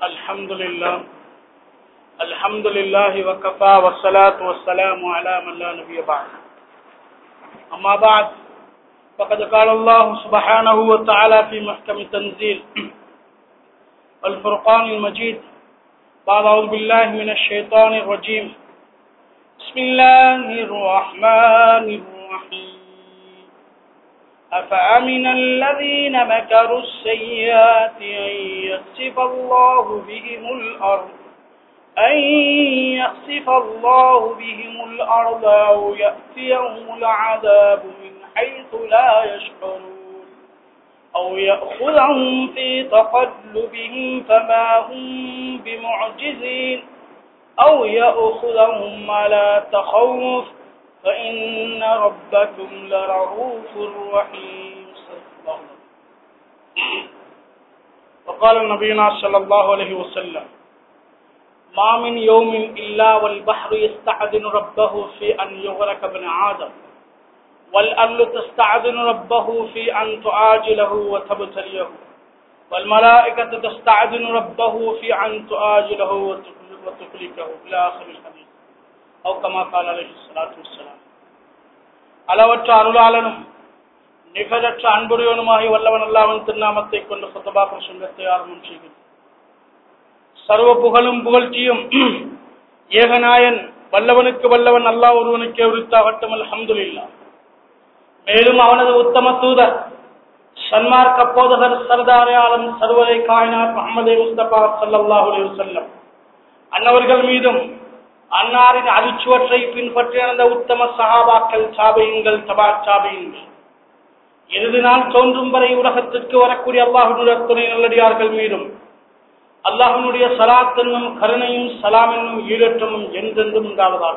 الحمد لله الحمد لله وكفى والصلاة والسلام على من لا نبي بعد أما بعد فقد قال الله سبحانه وتعالى في محكم التنزيل الفرقان المجيد بعد أعوذ بالله من الشيطان الرجيم بسم الله الرحمن الرحيم أفأمن الذين مكروا السيئات أن يخسف الله بهم الأرض أن يخسف الله بهم الأرض أو يأتيهم العذاب من حيث لا يشعرون أو يأخذهم في تقلبهم فما هم بمعجزين أو يأخذهم على تخوف فإن ربكم لرؤوف رحيم صدق الله العظيم. وقال نبينا صلى الله عليه وسلم ما من يوم إلا والبحر يستعذن ربه في أن يغرق ابن آدم والأرض تستعذن ربه في أن تعاجله وتبتليه والملائكة تستعذن ربه في أن تعاجله وتهلكه إلى آخر الحديث أو كما قال عليه الصلاة والسلام அளவற்ற அருளாளனும் நிகழற்ற அன்புடையவனுமாகி வல்லவன் அல்லாவின் திருநாமத்தை கொண்டு சொத்தபா பிரசங்கத்தை ஆரம்பம் செய்கிறேன் சர்வ புகழும் புகழ்ச்சியும் ஏகநாயன் வல்லவனுக்கு வல்லவன் அல்லாஹ் ஒருவனுக்கே உரித்தாகட்டும் அல்ஹம்துலில்லா மேலும் அவனது உத்தம தூதர் சன்மார்க்க போதகர் சர்தாரே ஆலம் சர்வரை காயினார் முகமது முஸ்தபா சல்லாஹூ அலைஹி வஸல்லம் அன்னவர்கள் மீதும் அன்னாரின் அரிச்சுவற்றை பின்பற்றி நடந்த உத்தம சகாபாக்கள் சாபையுங்கள் தபா சாபையுங்கள் இறுதி நாள் தோன்றும் வரை உலகத்திற்கு வரக்கூடிய அல்லாஹுடைய துணை நல்லடியார்கள் மீதும் அல்லாஹனுடைய சலாத் என்னும் கருணையும் சலாம் என்னும் ஈடற்றமும் என்றென்றும் உண்டாவதால்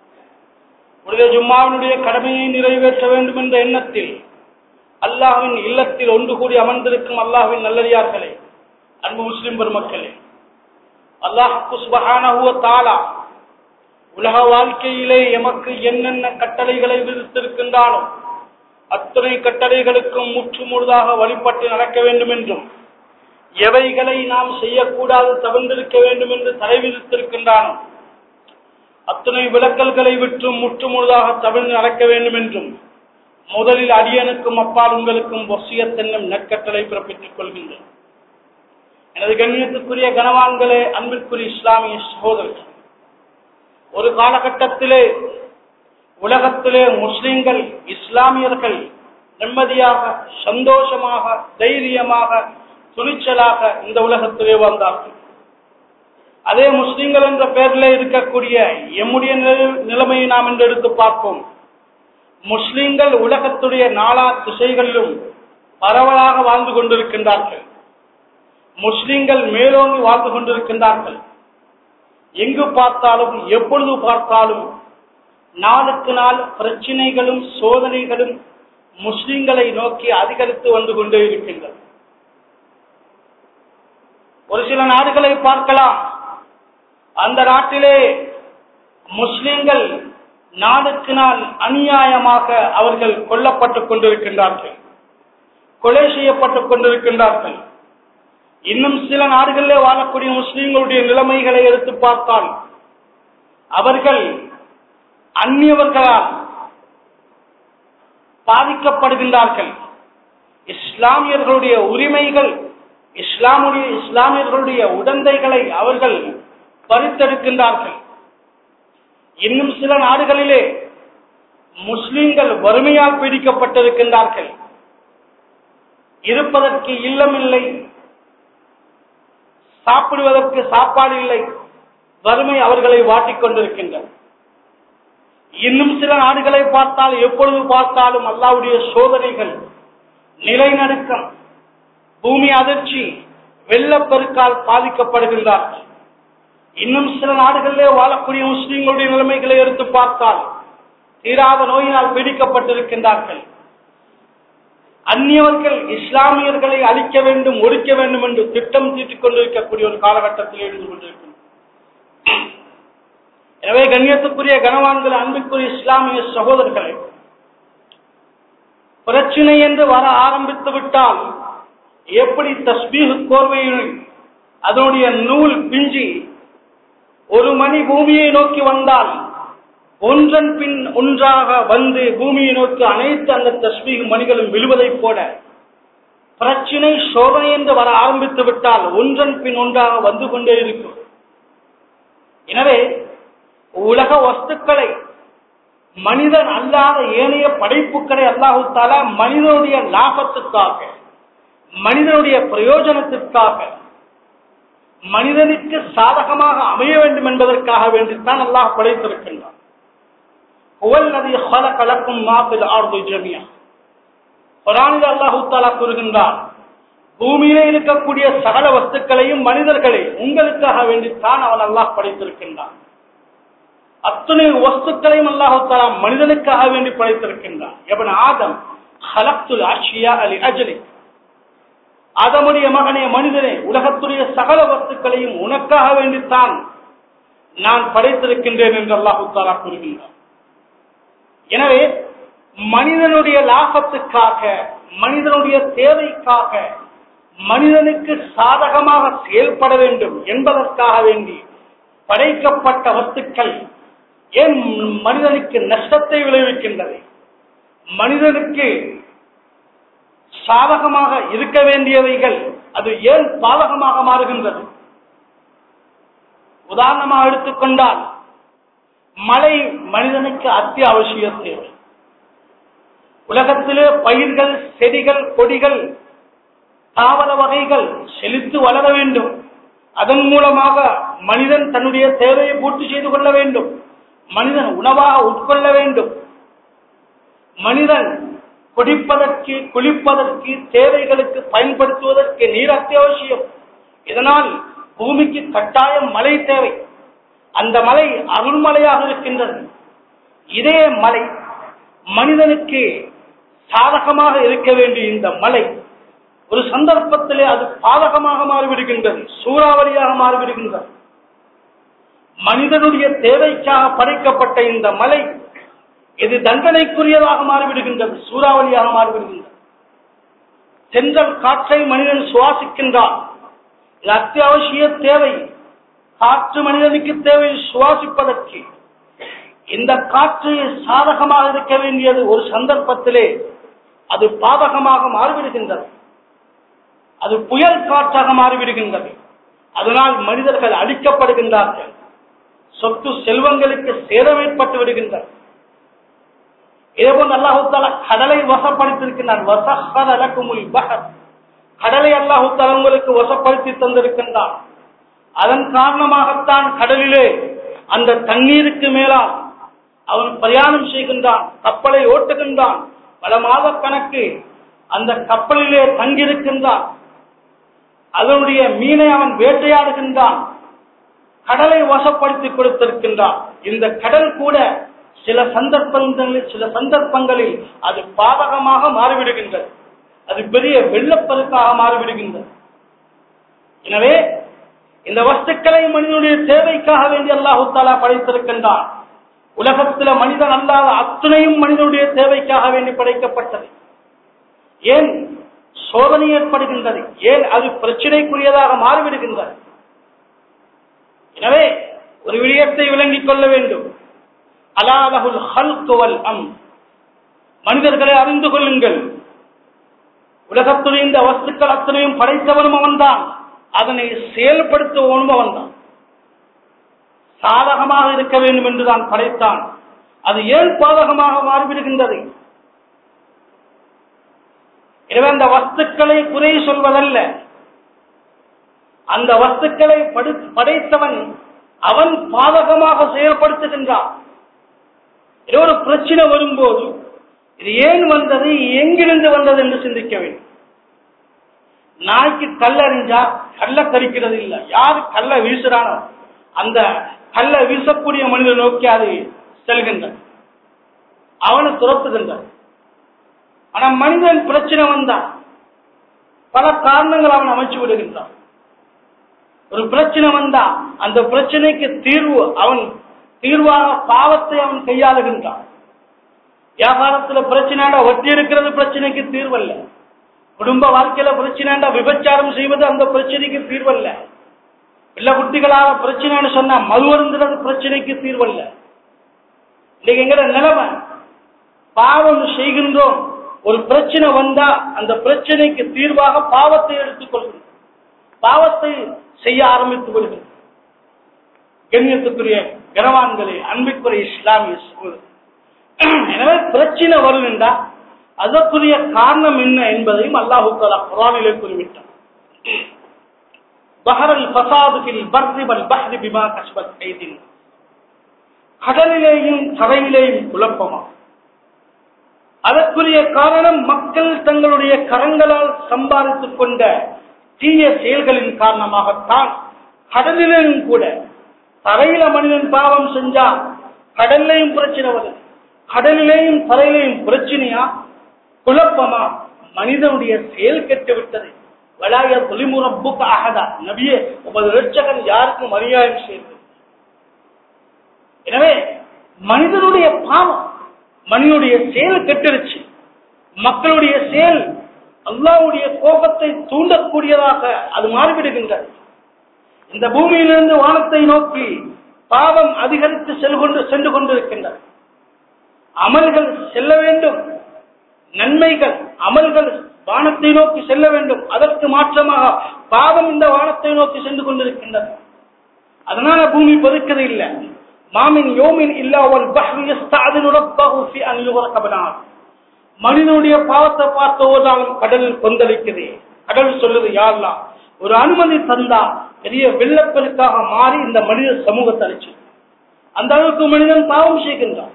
உடைய ஜும்மாவினுடைய கடமையை நிறைவேற்ற வேண்டும் என்ற எண்ணத்தில் அல்லாஹுவின் இல்லத்தில் ஒன்று கூடி அமர்ந்திருக்கும் அல்லாஹுவின் நல்லடியார்களே அன்பு முஸ்லிம் பெருமக்களே அல்லாஹ் குஸ்பஹானஹுவ தாலா உலக வாழ்க்கையிலே எமக்கு என்னென்ன கட்டளைகளை விதித்திருக்கின்றானோ அத்தனை கட்டளைகளுக்கும் முற்று முழுதாக வழிபட்டு நடக்க வேண்டும் என்றும் எவைகளை நாம் செய்யக்கூடாது தவிர்ந்திருக்க வேண்டும் என்று தடை விதித்திருக்கின்றானோ அத்தனை விளக்கல்களை விட்டு முற்று முழுதாக தவிர்த்து நடக்க வேண்டும் என்றும் முதலில் அடியனுக்கும் அப்பால் உங்களுக்கும் வசியத்தென்னும் நற்கட்டளை பிறப்பித்துக் கொள்கின்றேன் எனது கண்ணியத்துக்குரிய கனவான்களே அன்பிற்குரிய இஸ்லாமிய சகோதரர்கள் ஒரு காலகட்டத்திலே உலகத்திலே முஸ்லிம்கள் இஸ்லாமியர்கள் நிம்மதியாக சந்தோஷமாக தைரியமாக துணிச்சலாக இந்த உலகத்திலே வந்தார்கள் அதே முஸ்லிம்கள் என்ற பெயரில் இருக்கக்கூடிய எம்முடைய நிலைமையை நாம் என்று எடுத்து பார்ப்போம் முஸ்லிம்கள் உலகத்துடைய நாலா திசைகளிலும் பரவலாக வாழ்ந்து கொண்டிருக்கின்றார்கள் முஸ்லிம்கள் மேலோங்கி வாழ்ந்து கொண்டிருக்கின்றார்கள் எங்கு பார்த்தாலும் எப்பொழுது பார்த்தாலும் நாளுக்கு நாள் பிரச்சினைகளும் சோதனைகளும் முஸ்லிம்களை நோக்கி அதிகரித்து வந்து கொண்டே இருக்கின்றன ஒரு சில நாடுகளை பார்க்கலாம் அந்த நாட்டிலே முஸ்லிம்கள் நாளுக்கு நாள் அநியாயமாக அவர்கள் கொல்லப்பட்டுக் கொண்டிருக்கின்றார்கள் கொலை செய்யப்பட்டுக் கொண்டிருக்கின்றார்கள் இன்னும் சில நாடுகளிலே வாழக்கூடிய முஸ்லிம்களுடைய நிலைமைகளை எடுத்து பார்த்தால் அவர்கள் அந்நியவர்களால் பாதிக்கப்படுகின்றார்கள் இஸ்லாமியர்களுடைய உரிமைகள் இஸ்லாமுடைய இஸ்லாமியர்களுடைய உடந்தைகளை அவர்கள் பறித்தெடுக்கின்றார்கள் இன்னும் சில நாடுகளிலே முஸ்லிம்கள் வறுமையால் பீடிக்கப்பட்டிருக்கின்றார்கள் இருப்பதற்கு இல்லமில்லை சாப்பிடுவதற்கு சாப்பாடு இல்லை வறுமை அவர்களை வாட்டிக் கொண்டிருக்கின்றன இன்னும் சில நாடுகளை பார்த்தால் எப்பொழுது பார்த்தாலும் அல்லாவுடைய சோதனைகள் நிலைநடுக்கம் பூமி அதிர்ச்சி வெள்ளப்பெருக்கால் பாதிக்கப்படுகின்றார்கள் இன்னும் சில நாடுகளிலே வாழக்கூடிய முஸ்லிம்களுடைய நிலைமைகளை எடுத்து பார்த்தால் தீராத நோயினால் பீடிக்கப்பட்டிருக்கின்றார்கள் அந்நியவர்கள் இஸ்லாமியர்களை அழிக்க வேண்டும் ஒழிக்க வேண்டும் என்று திட்டம் தீட்டிக் கொண்டிருக்கக்கூடிய ஒரு காலகட்டத்தில் இருந்து கொண்டிருக்கின்றனர் எனவே கண்ணியத்துக்குரிய கனவான்கள் அன்புக்குரிய இஸ்லாமிய சகோதரர்களை பிரச்சனை என்று வர ஆரம்பித்து விட்டால் எப்படி தஸ்பீஹ் கோர்வையில் அதனுடைய நூல் பிஞ்சி ஒரு மணி பூமியை நோக்கி வந்தால் ஒன்றன் பின் ஒன்றாக வந்து பூமியை நோக்கி அனைத்து அந்த தஸ்மீக மணிகளும் விழுவதைப் போல பிரச்சினை சோதனை என்று வர ஆரம்பித்து விட்டால் ஒன்றன் பின் ஒன்றாக வந்து கொண்டே இருக்கும் எனவே உலக வஸ்துக்களை மனிதன் அல்லாத ஏனைய படைப்புகளை அல்லாஹு தாலா மனிதனுடைய லாபத்துக்காக மனிதனுடைய பிரயோஜனத்திற்காக மனிதனுக்கு சாதகமாக அமைய வேண்டும் என்பதற்காக வேண்டித்தான் அல்லாஹ் படைத்திருக்கின்றான் கலக்கும் மாப்பில் ஆர்து ஜமியா குரானில் அல்லாஹு தாலா கூறுகின்றார் பூமியிலே இருக்கக்கூடிய சகல வஸ்துக்களையும் மனிதர்களை உங்களுக்காக வேண்டித்தான் அவன் அல்லாஹ் படைத்திருக்கின்றான் அத்தனை வஸ்துக்களையும் அல்லாஹு தாலா மனிதனுக்காக வேண்டி படைத்திருக்கின்றான் எவன் ஆதம் ஹலக்துல் ஆட்சியா அலி அஜலி ஆதமுடைய மகனே மனிதனே உலகத்துடைய சகல வஸ்துக்களையும் உனக்காக வேண்டித்தான் நான் படைத்திருக்கின்றேன் என்று அல்லாஹு தாலா கூறுகின்றான் எனவே மனிதனுடைய லாபத்துக்காக மனிதனுடைய தேவைக்காக மனிதனுக்கு சாதகமாக செயல்பட வேண்டும் என்பதற்காக வேண்டி படைக்கப்பட்ட வஸ்துக்கள் ஏன் மனிதனுக்கு நஷ்டத்தை விளைவிக்கின்றது மனிதனுக்கு சாதகமாக இருக்க வேண்டியவைகள் அது ஏன் பாதகமாக மாறுகின்றது உதாரணமாக எடுத்துக்கொண்டால் மழை மனிதனுக்கு அத்தியாவசிய தேவை உலகத்திலே பயிர்கள் செடிகள் கொடிகள் தாவர வகைகள் செழித்து வளர வேண்டும் அதன் மூலமாக மனிதன் தன்னுடைய தேவையை பூர்த்தி செய்து கொள்ள வேண்டும் மனிதன் உணவாக உட்கொள்ள வேண்டும் மனிதன் குடிப்பதற்கு குளிப்பதற்கு தேவைகளுக்கு பயன்படுத்துவதற்கு நீர் அத்தியாவசியம் இதனால் பூமிக்கு கட்டாயம் மழை தேவை அந்த மலை அருள்மலையாக இருக்கின்றது இதே மலை மனிதனுக்கு சாதகமாக இருக்க வேண்டிய இந்த மலை ஒரு சந்தர்ப்பத்திலே அது பாதகமாக மாறிவிடுகின்றது சூறாவளியாக மாறிவிடுகின்றது மனிதனுடைய தேவைக்காக படைக்கப்பட்ட இந்த மலை இது தண்டனைக்குரியதாக மாறிவிடுகின்றது சூறாவளியாக மாறிவிடுகின்றது தென்றல் காற்றை மனிதன் சுவாசிக்கின்றான் இது அத்தியாவசிய தேவை காற்று மனிதனுக்கு தேவை சுவாசிப்பதற்கு இந்த காற்று சாதகமாக இருக்க வேண்டியது ஒரு சந்தர்ப்பத்திலே அது பாதகமாக மாறிவிடுகின்றது அது புயல் காற்றாக மாறிவிடுகின்றது அதனால் மனிதர்கள் அழிக்கப்படுகின்றார்கள் சொத்து செல்வங்களுக்கு சேதம் ஏற்பட்டு விடுகின்றது இதேபோல் அல்லாஹூத்தால கடலை வசப்படுத்திருக்கிறார் வசஹர் அலக்குமுல் பஹர் கடலை அல்லாஹூத்தால உங்களுக்கு வசப்படுத்தி தந்திருக்கின்றான் அதன் காரணமாகத்தான் கடலிலே அந்த தண்ணீருக்கு மேலால் அவன் பிரயாணம் செய்கின்றான் கப்பலை ஓட்டுகின்றான் பல மாத கணக்கு அந்த கப்பலிலே தங்கியிருக்கின்றான் அதனுடைய மீனை அவன் வேட்டையாடுகின்றான் கடலை வசப்படுத்தி கொடுத்திருக்கின்றான் இந்த கடல் கூட சில சந்தர்ப்பங்களில் சில சந்தர்ப்பங்களில் அது பாதகமாக மாறிவிடுகின்றது அது பெரிய வெள்ளப்பெருக்காக மாறிவிடுகின்றது எனவே இந்த வஸ்துக்களை மனிதனுடைய தேவைக்காக வேண்டி அல்லாஹு தாலா படைத்திருக்கின்றான் உலகத்தில் மனிதன் அல்லாத அத்தனையும் மனிதனுடைய தேவைக்காக வேண்டி படைக்கப்பட்டது ஏன் சோதனை ஏற்படுகின்றது ஏன் அது பிரச்சனைக்குரியதாக மாறிவிடுகின்றது எனவே ஒரு விடயத்தை விளங்கிக் கொள்ள வேண்டும் அலாலகுல் ஹல்குவல் அம் மனிதர்களை அறிந்து கொள்ளுங்கள் உலகத்துடைய இந்த வஸ்துக்கள் அத்தனையும் படைத்தவனும் அவன்தான் அதனை செயல்படுத்துவனும் அவன்தான் சாதகமாக இருக்க வேண்டும் என்றுதான் படைத்தான் அது ஏன் பாதகமாக மாறிவிடுகின்றது எனவே அந்த வஸ்துக்களை குறை சொல்வதல்ல அந்த வஸ்துக்களை படைத்தவன் அவன் பாதகமாக செயல்படுத்துகின்றான் ஏதோ ஒரு பிரச்சனை வரும்போது இது ஏன் வந்தது எங்கிருந்து வந்தது என்று சிந்திக்க வேண்டும் நாய்க்கு கல்லறிஞ்சா கல்ல கறிக்கிறது இல்லை யாரு கல்ல வீசுறானோ அந்த கல்ல வீசக்கூடிய மனிதன் நோக்கி அது செல்கின்ற அவனை துரத்துகின்ற ஆனா மனிதன் பிரச்சனை வந்தா பல காரணங்கள் அவன் அமைச்சு விடுகின்றான் ஒரு பிரச்சனை வந்தா அந்த பிரச்சனைக்கு தீர்வு அவன் தீர்வாக பாவத்தை அவன் கையாளுகின்றான் வியாபாரத்துல பிரச்சனைடா வட்டி இருக்கிறது பிரச்சனைக்கு தீர்வல்ல குடும்ப வாழ்க்கையில பிரச்சனைடா விபச்சாரம் செய்வது அந்த பிரச்சனைக்கு தீர்வல்ல பிள்ளை குட்டிகளாக பிரச்சனைன்னு சொன்னா மது அருந்துறது பிரச்சனைக்கு தீர்வல்ல இன்னைக்கு எங்கட நிலைமை பாவம் செய்கின்றோம் ஒரு பிரச்சனை வந்தா அந்த பிரச்சனைக்கு தீர்வாக பாவத்தை எடுத்துக்கொள்கிறோம் பாவத்தை செய்ய ஆரம்பித்து விடுகிறோம் கண்ணியத்துக்குரிய கனவான்களே அன்பிற்குரிய இஸ்லாமிய சகோதரர் எனவே பிரச்சனை வரும் என்றால் அதற்குரிய காரணம் என்ன என்பதையும் அல்லாஹு தாலா குரானிலே குறிவிட்டார் பஹரல் பசாதுகில் பர்ரி வல் பஹ்ரி பிமா கஸ்பத் கைதின் கடலிலேயும் தரையிலேயும் குழப்பமா அதற்குரிய காரணம் மக்கள் தங்களுடைய கரங்களால் சம்பாதித்துக் கொண்ட தீய செயல்களின் காரணமாகத்தான் கடலிலேயும் கூட தரையில மனிதன் பாவம் செஞ்சா கடல்லையும் பிரச்சனை வருது கடலிலேயும் தரையிலேயும் பிரச்சனையா குழப்பமா மனிதனுடைய செயல் கெட்டு விட்டது வலாய தொலிமுறப்புக்கு ஆகதா நபியே உமது ரட்சகன் யாருக்கும் மரியாதை செய்தது எனவே மனிதனுடைய பாவம் மனிதனுடைய செயல் கெட்டுருச்சு மக்களுடைய செயல் அல்லாவுடைய கோபத்தை தூண்டக்கூடியதாக அது மாறிவிடுகின்றது இந்த பூமியிலிருந்து வானத்தை நோக்கி பாவம் அதிகரித்து செல்கொண்டு சென்று கொண்டிருக்கின்றது அமல்கள் செல்ல வேண்டும் நன்மைகள் அமல்கள் வானத்தை நோக்கி செல்ல வேண்டும் அதற்கு மாற்றமாக பாவம் இந்த வானத்தை நோக்கி சென்று கொண்டிருக்கின்றது அதனால பூமி பதுக்கிறது இல்லை மாமின் யோமின் இல்லாவல் மனிதனுடைய பாவத்தை பார்த்த போதாலும் கடல் கொந்தளிக்குது கடல் சொல்லுது யாரெல்லாம் ஒரு அனுமதி தந்தா பெரிய வெள்ளப்பெருக்காக மாறி இந்த மனித சமூகத்தை அழிச்சு அந்த அளவுக்கு மனிதன் பாவம் செய்கின்றான்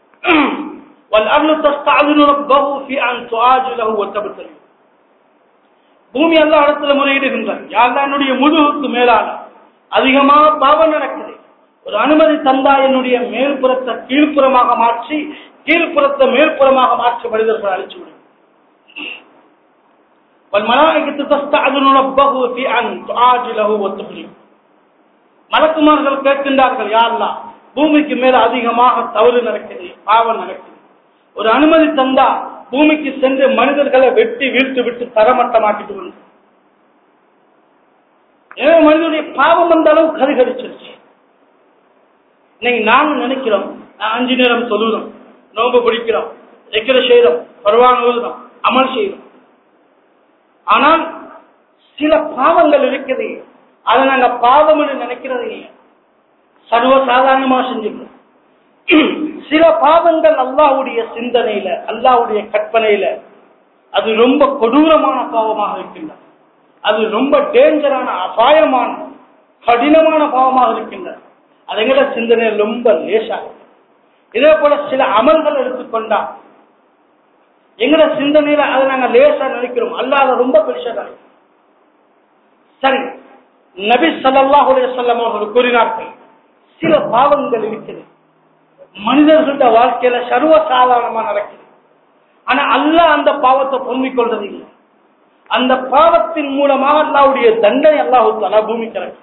பூமி எல்லா இடத்துல முறையிடுகின்றான் யாரெல்லாம் என்னுடைய முதுகுக்கு மேலால அதிகமா பாவம் நடக்குது ஒரு அனுமதி தந்தா என்னுடைய மேல்புறத்தை கீழ்ப்புறமாக மாற்றி கீழ்ப்புறத்தை மேல்புறமாக மாற்றி மனிதர்கள் அழிச்சு விடும் மலக்குமார்கள் கேட்கின்றார்கள் யாரெல்லாம் பூமிக்கு மேல அதிகமாக தவறு நடக்குது பாவம் நடக்குது ஒரு அனுமதி தந்தா பூமிக்கு சென்று மனிதர்களை வெட்டி வீழ்த்து விட்டு தரமட்டமாக்கிட்டு வந்து எனவே மனிதனுடைய பாவம் அந்த அளவு கருகரிச்சிருச்சு இன்னைக்கு நாங்க நினைக்கிறோம் நான் அஞ்சு நேரம் சொல்லுறோம் நோம்பு பிடிக்கிறோம் எக்கிர செய்யறோம் பருவான ஓதுறோம் அமல் செய்யறோம் ஆனால் சில பாவங்கள் இருக்குது அதை நாங்க பாவம் என்று நினைக்கிறது இல்லை சர்வசாதாரணமா செஞ்சுக்கிறோம் சில பாவங்கள் அல்லாவுடைய சிந்தனையில அல்லாவுடைய கற்பனையில அது ரொம்ப கொடூரமான பாவமாக இருக்கின்றது அது ரொம்ப டேஞ்சரான அபாயமான கடினமான பாவமாக இருக்கின்றது அதுங்கிற சிந்தனை ரொம்ப லேசாக இதே போல சில அமல்கள் எடுத்துக்கொண்டா எங்கட சிந்தனையில அதை நாங்க லேசா நினைக்கிறோம் அல்லாத ரொம்ப பெருசா நினைக்கிறோம் சரி நபி சல்லாஹ் சொல்லம் அவர்கள் கூறினார்கள் சில பாவங்கள் இருக்குது மனிதர்கள வாழ்க்கையில சர்வ சாதாரணமா நடக்குது ஆனா அல்லாஹ் அந்த பாவத்தை பொங்கிக் கொள்றது இல்லை அந்த பாவத்தின் மூலமாக அல்லாவுடைய தண்டனை அல்லாஹு தலா பூமி கிடக்கும்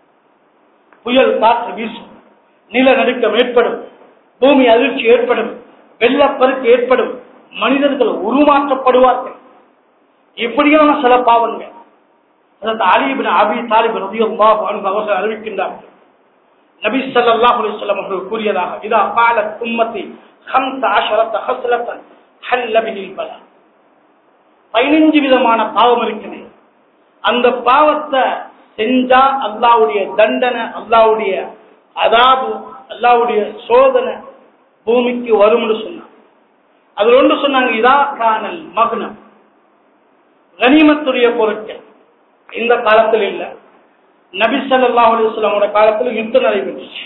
புயல் காற்று வீசும் நிலநடுக்கம் ஏற்படும் பூமி அதிர்ச்சி ஏற்படும் வெள்ளப்பெருக்கு ஏற்படும் மனிதர்கள் உருமாற்றப்படுவார்கள் இப்படியான சில பாவங்கள் அலிபின் அபி தாலிபின் அவர்கள் அறிவிக்கின்றார்கள் நபி ஸல்லல்லாஹு அலைஹி வஸல்லம் அவர்கள் கூறியதாக இதா قالت உம்மத்தி 15 خصلة حل به البلاء 15 விதமான பாவம் இருக்குது அந்த பாவத்தை செஞ்சா அல்லாஹ்வுடைய தண்டனை அல்லாஹ்வுடைய அதாபு அல்லாஹ்வுடைய சோதனை பூமிக்கு வரும்னு சொன்னாங்க அதுல ஒன்று சொன்னாங்க இதா காணல் மகனம் கனிமத்துடைய பொருட்கள் இந்த காலத்தில் இல்ல நபி ஸல்லல்லாஹு அலைஹி வஸல்லமோட காலத்தில் யுத்தம் நடைபெற்றுச்சு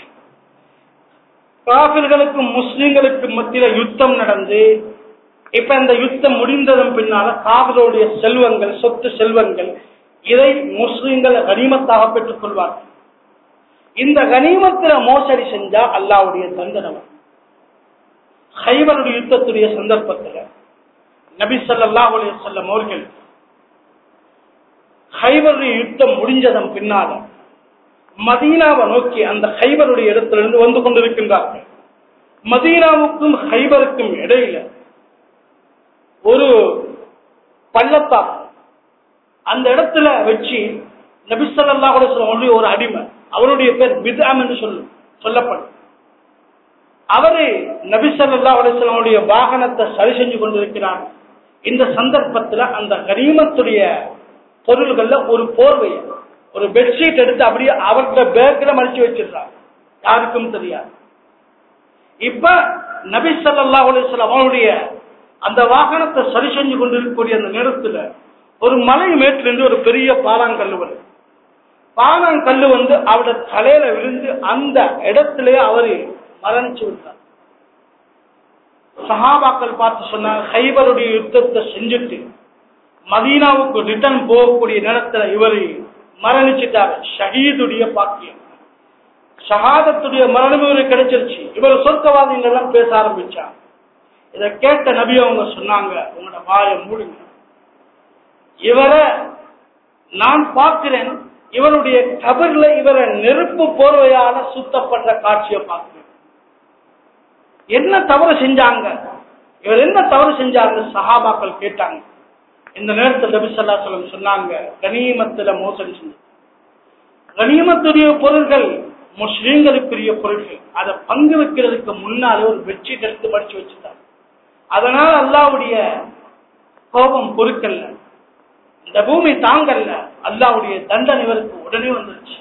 காபிர்களுக்கும் முஸ்லிம்களுக்கும் மத்தியில யுத்தம் நடந்து இப்ப இந்த யுத்தம் முடிந்ததன் பின்னால காபிர்களுடைய செல்வங்கள் சொத்து செல்வங்கள் இதை முஸ்லிம்கள் கனிமத்தாக பெற்றுக் கொள்வார்கள் இந்த கனிமத்தில மோசடி செஞ்சா அல்லாவுடைய தண்டனை ஹைபருடைய யுத்தத்துடைய சந்தர்ப்பத்தில் நபி ஸல்லல்லாஹு அலைஹி வஸல்லம் அவர்கள் ஹைபருடைய யுத்தம் முடிஞ்சதன் பின்னால மதீனாவை நோக்கி அந்த ஹைபருடைய இடத்திலிருந்து வந்து கொண்டிருக்கின்றார்கள் மதீனாவுக்கும் ஹைபருக்கும் இடையில ஒரு பள்ளத்தாக்கு அந்த இடத்துல வச்சு நபிசல்லா அவருடைய ஒரு அடிமை அவருடைய பேர் பிதாம் என்று சொல்லு சொல்லப்படும் அவரு நபிசல்லா அலுவலமுடைய வாகனத்தை சரி செஞ்சு கொண்டிருக்கிறார் இந்த சந்தர்ப்பத்துல அந்த கரீமத்துடைய பொருள்கள்ல ஒரு போர்வை ஒரு பெட்ஷீட் எடுத்து அப்படியே அவர்கிட்ட பேக்கில் மடிச்சு வச்சிருந்தார் யாருக்கும் தெரியாது இப்ப நபி சல்லா அலுவலம் அவனுடைய அந்த வாகனத்தை சரி செஞ்சு கொண்டிருக்கக்கூடிய அந்த நேரத்துல ஒரு மலை மேட்டிலிருந்து ஒரு பெரிய பாலாங்கல்லு வருது பாலாங்கல்லு வந்து அவருடைய தலையில விழுந்து அந்த இடத்திலே அவரு மரணிச்சு விட்டார் சஹாபாக்கள் பார்த்து சொன்னாங்க ஹைபருடைய யுத்தத்தை செஞ்சுட்டு மதீனாவுக்கு ரிட்டர்ன் போகக்கூடிய நேரத்துல இவரு மரணிச்சிட்டார் ஷஹீதுடைய பாக்கியம் ஷஹாதத்துடைய மரணம் இவருக்கு கிடைச்சிருச்சு இவர் சொர்க்கவாதிகள் எல்லாம் பேச ஆரம்பிச்சாங்க இதை கேட்ட நபி அவங்க சொன்னாங்க உங்களோட வாயை மூடுங்க இவரை நான் பார்க்கிறேன் இவருடைய கபர்ல இவரை நெருப்பு போர்வையால சுத்தப்பட்ட காட்சியை பார்க்கிறேன் என்ன தவறு செஞ்சாங்க இவர் என்ன தவறு செஞ்சாங்க சஹாபாக்கள் கேட்டாங்க இந்த நேரத்தில் நபி சொல்லா சொல்லம் சொன்னாங்க கனிமத்துல மோசடி செஞ்சு கனிமத்துடைய பொருள்கள் முஸ்லீம்களுக்குரிய பொருட்கள் அதை பங்கு வைக்கிறதுக்கு முன்னாலே ஒரு பெட்ஷீட் எடுத்து மடிச்சு வச்சுட்டாங்க அதனால அல்லாவுடைய கோபம் பொருட்கள்ல இந்த பூமி தாங்கல்ல அல்லாவுடைய தண்டனை இவருக்கு உடனே வந்துருச்சு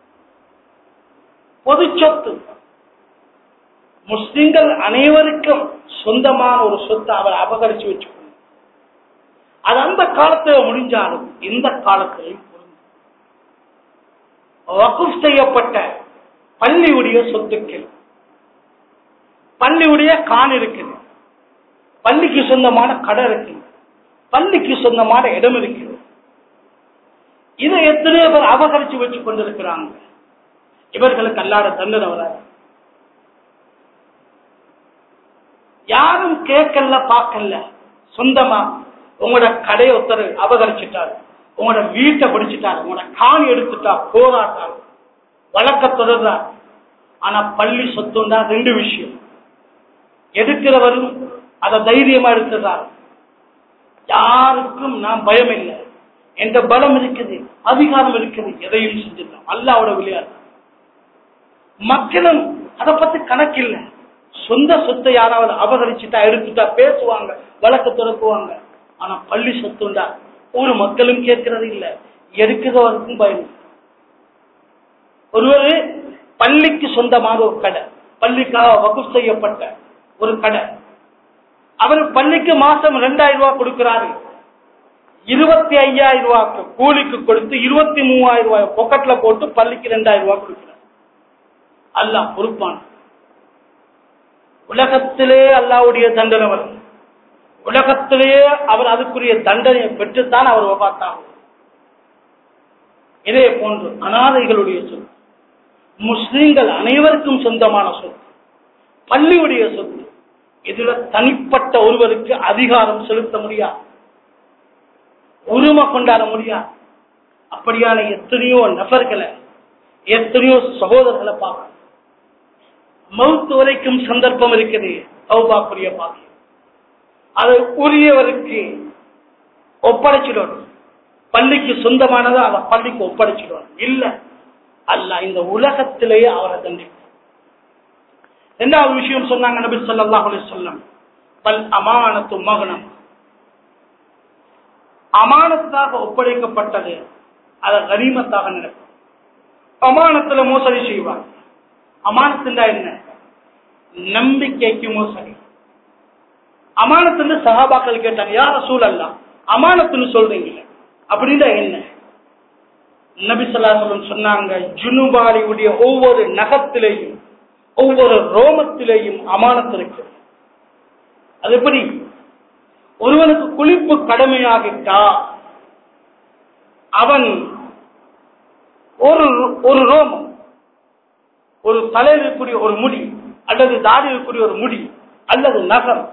பொது சொத்து முஸ்லிம்கள் அனைவருக்கும் சொந்தமான ஒரு சொத்தை அவர் அபகரிச்சு வச்சுக்கணும் அது அந்த காலத்தில் முடிஞ்சாலும் இந்த காலத்திலையும் வகுப் செய்யப்பட்ட பள்ளியுடைய சொத்துக்கள் பள்ளியுடைய கான் இருக்குது பள்ளிக்கு சொந்தமான கடை இருக்கு பள்ளிக்கு சொந்தமான இடம் இருக்குது இதை எத்தனையோ பேர் அபகரிச்சு வச்சு கொண்டிருக்கிறாங்க இவர்களுக்கு அல்லாத தண்டனை வராது யாரும் கேட்கல பார்க்கல சொந்தமா உங்களோட கடையை ஒருத்தர் அபகரிச்சுட்டாரு உங்களோட வீட்டை பிடிச்சிட்டாரு உங்களோட காணி எடுத்துட்டா போராட்டாரு வழக்க தொடர்றார் ஆனா பள்ளி சொத்துண்டா ரெண்டு விஷயம் எடுக்கிறவரும் அதை தைரியமா எடுத்துறார் யாருக்கும் நான் பயம் இல்லை என்ற பலம் இருக்குது அதிகாரம் இருக்குது எதையும் செஞ்சிடலாம் அல்லாவோட விளையாட்டு மக்களும் அதை பத்தி கணக்கில்லை சொந்த சொத்தை யாராவது அபகரிச்சுட்டா எடுத்துட்டா பேசுவாங்க வழக்கு தொடக்குவாங்க ஆனா பள்ளி சொத்துண்டா ஒரு மக்களும் கேட்கறது இல்ல எடுக்கிறவருக்கும் பயம் ஒருவர் பள்ளிக்கு சொந்தமான ஒரு கடை பள்ளிக்காக வகுப்பு செய்யப்பட்ட ஒரு கடை அவர் பள்ளிக்கு மாசம் ரெண்டாயிரம் ரூபாய் கொடுக்கிறாரு இருபத்தி ஐயாயிரம் ரூபாய்க்கு கூலிக்கு கொடுத்து இருபத்தி மூவாயிரம் ரூபாய் பொக்கெட்ல போட்டு பள்ளிக்கு ரெண்டாயிரம் ரூபாய் கொடுக்கிறார் அல்லாஹ் பொறுப்பான் உலகத்திலே அல்லாவுடைய தண்டனை வரும் உலகத்திலேயே அவர் அதுக்குரிய தண்டனையை பெற்றுத்தான் அவர் பார்த்தாங்க இதே போன்று அனாதைகளுடைய சொத்து முஸ்லிம்கள் அனைவருக்கும் சொந்தமான சொத்து பள்ளியுடைய சொத்து இதுல தனிப்பட்ட ஒருவருக்கு அதிகாரம் செலுத்த முடியாது உரிமை கொண்டாட முடியாது அப்படியான எத்தனையோ நபர்களை எத்தனையோ சகோதரர்களை பார்க்க மவுத்து வரைக்கும் சந்தர்ப்பம் இருக்குது சௌபாக்குரிய பாக்கியம் அதை உரியவருக்கு ஒப்படைச்சிடணும் பள்ளிக்கு சொந்தமானதை அதை பள்ளிக்கு ஒப்படைச்சிடணும் இல்ல அல்ல இந்த உலகத்திலேயே அவரை தண்டிப்பார் ரெண்டாவது விஷயம் சொன்னாங்க நபி ஸல்லல்லாஹு அலைஹி வஸல்லம் பல் அமானத்து மகனம் அமானத்தாக ஒப்படைக்கப்பட்டது அதை கனிமத்தாக நடக்கும் அமானத்துல மோசடி செய்வார் அமானத்துண்டா என்ன நம்பிக்கைக்கு மோசடி அமானத்துன்னு சகாபாக்கள் கேட்டாங்க யார சூழல்ல அமானத்துன்னு சொல்றீங்க அப்படின்னா என்ன நபி சொல்லாசலம் சொன்னாங்க ஜுனுபாலியுடைய ஒவ்வொரு நகத்திலேயும் ஒவ்வொரு ரோமத்திலேயும் அமானத்து இருக்கு அது எப்படி ஒருவனுக்கு குளிப்பு கடமையாகிட்டா அவன் ஒரு ஒரு ரோமம் ஒரு தலையில் இருக்கக்கூடிய ஒரு முடி அல்லது தாடி இருக்கக்கூடிய ஒரு முடி அல்லது நகம்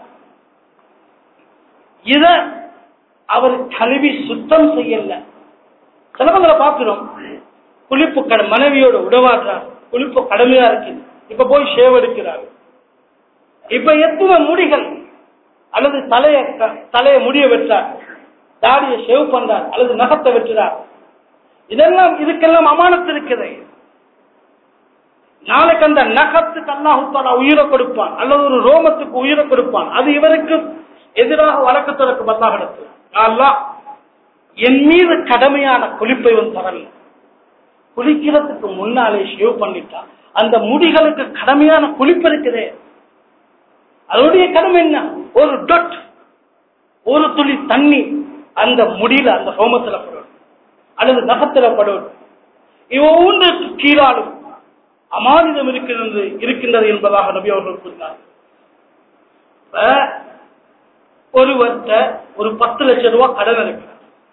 இத அவர் கழுவி சுத்தம் செய்யல சிலவங்களை பார்க்கிறோம் குளிப்பு கட மனைவியோட உடவாடுறார் குளிப்பு கடமையா இருக்கு இப்ப போய் ஷேவ் எடுக்கிறார் இப்ப எத்தனை முடிகள் அல்லது தலைய தலைய முடிய வெட்டார் தாடியை ஷேவ் பண்றார் அல்லது நகத்தை வெட்டுறார் இதெல்லாம் இதுக்கெல்லாம் அமானத்து இருக்குது நாளைக்கு அந்த நகத்துக்கு அல்லாஹுத்தாலா உயிரை கொடுப்பான் அல்லது ஒரு ரோமத்துக்கு உயிரை கொடுப்பான் அது இவருக்கு எதிராக வழக்கத்திற்கு பதிலாக நடத்தும் அல்லாஹ் என் மீது கடமையான குளிப்பை வந்து தரல குளிக்கிறதுக்கு முன்னாலே ஷேவ் பண்ணிட்டான் அந்த முடிகளுக்கு கடமையான குளிப்பு இருக்குதே அதோடைய கடமை என்ன ஒரு டொட் ஒரு துளி தண்ணி அந்த முடியில அந்த ஹோமத்துல படும் அல்லது நகத்துல படும் ஒவ்வொன்றுக்கு கீழாலும் அமானிதம் இருக்கிறது இருக்கின்றது என்பதாக நபி அவர்கள் கூறினார் இப்ப ஒருவர்கிட்ட ஒரு பத்து லட்சம் ரூபாய் கடன் இருக்கிறார்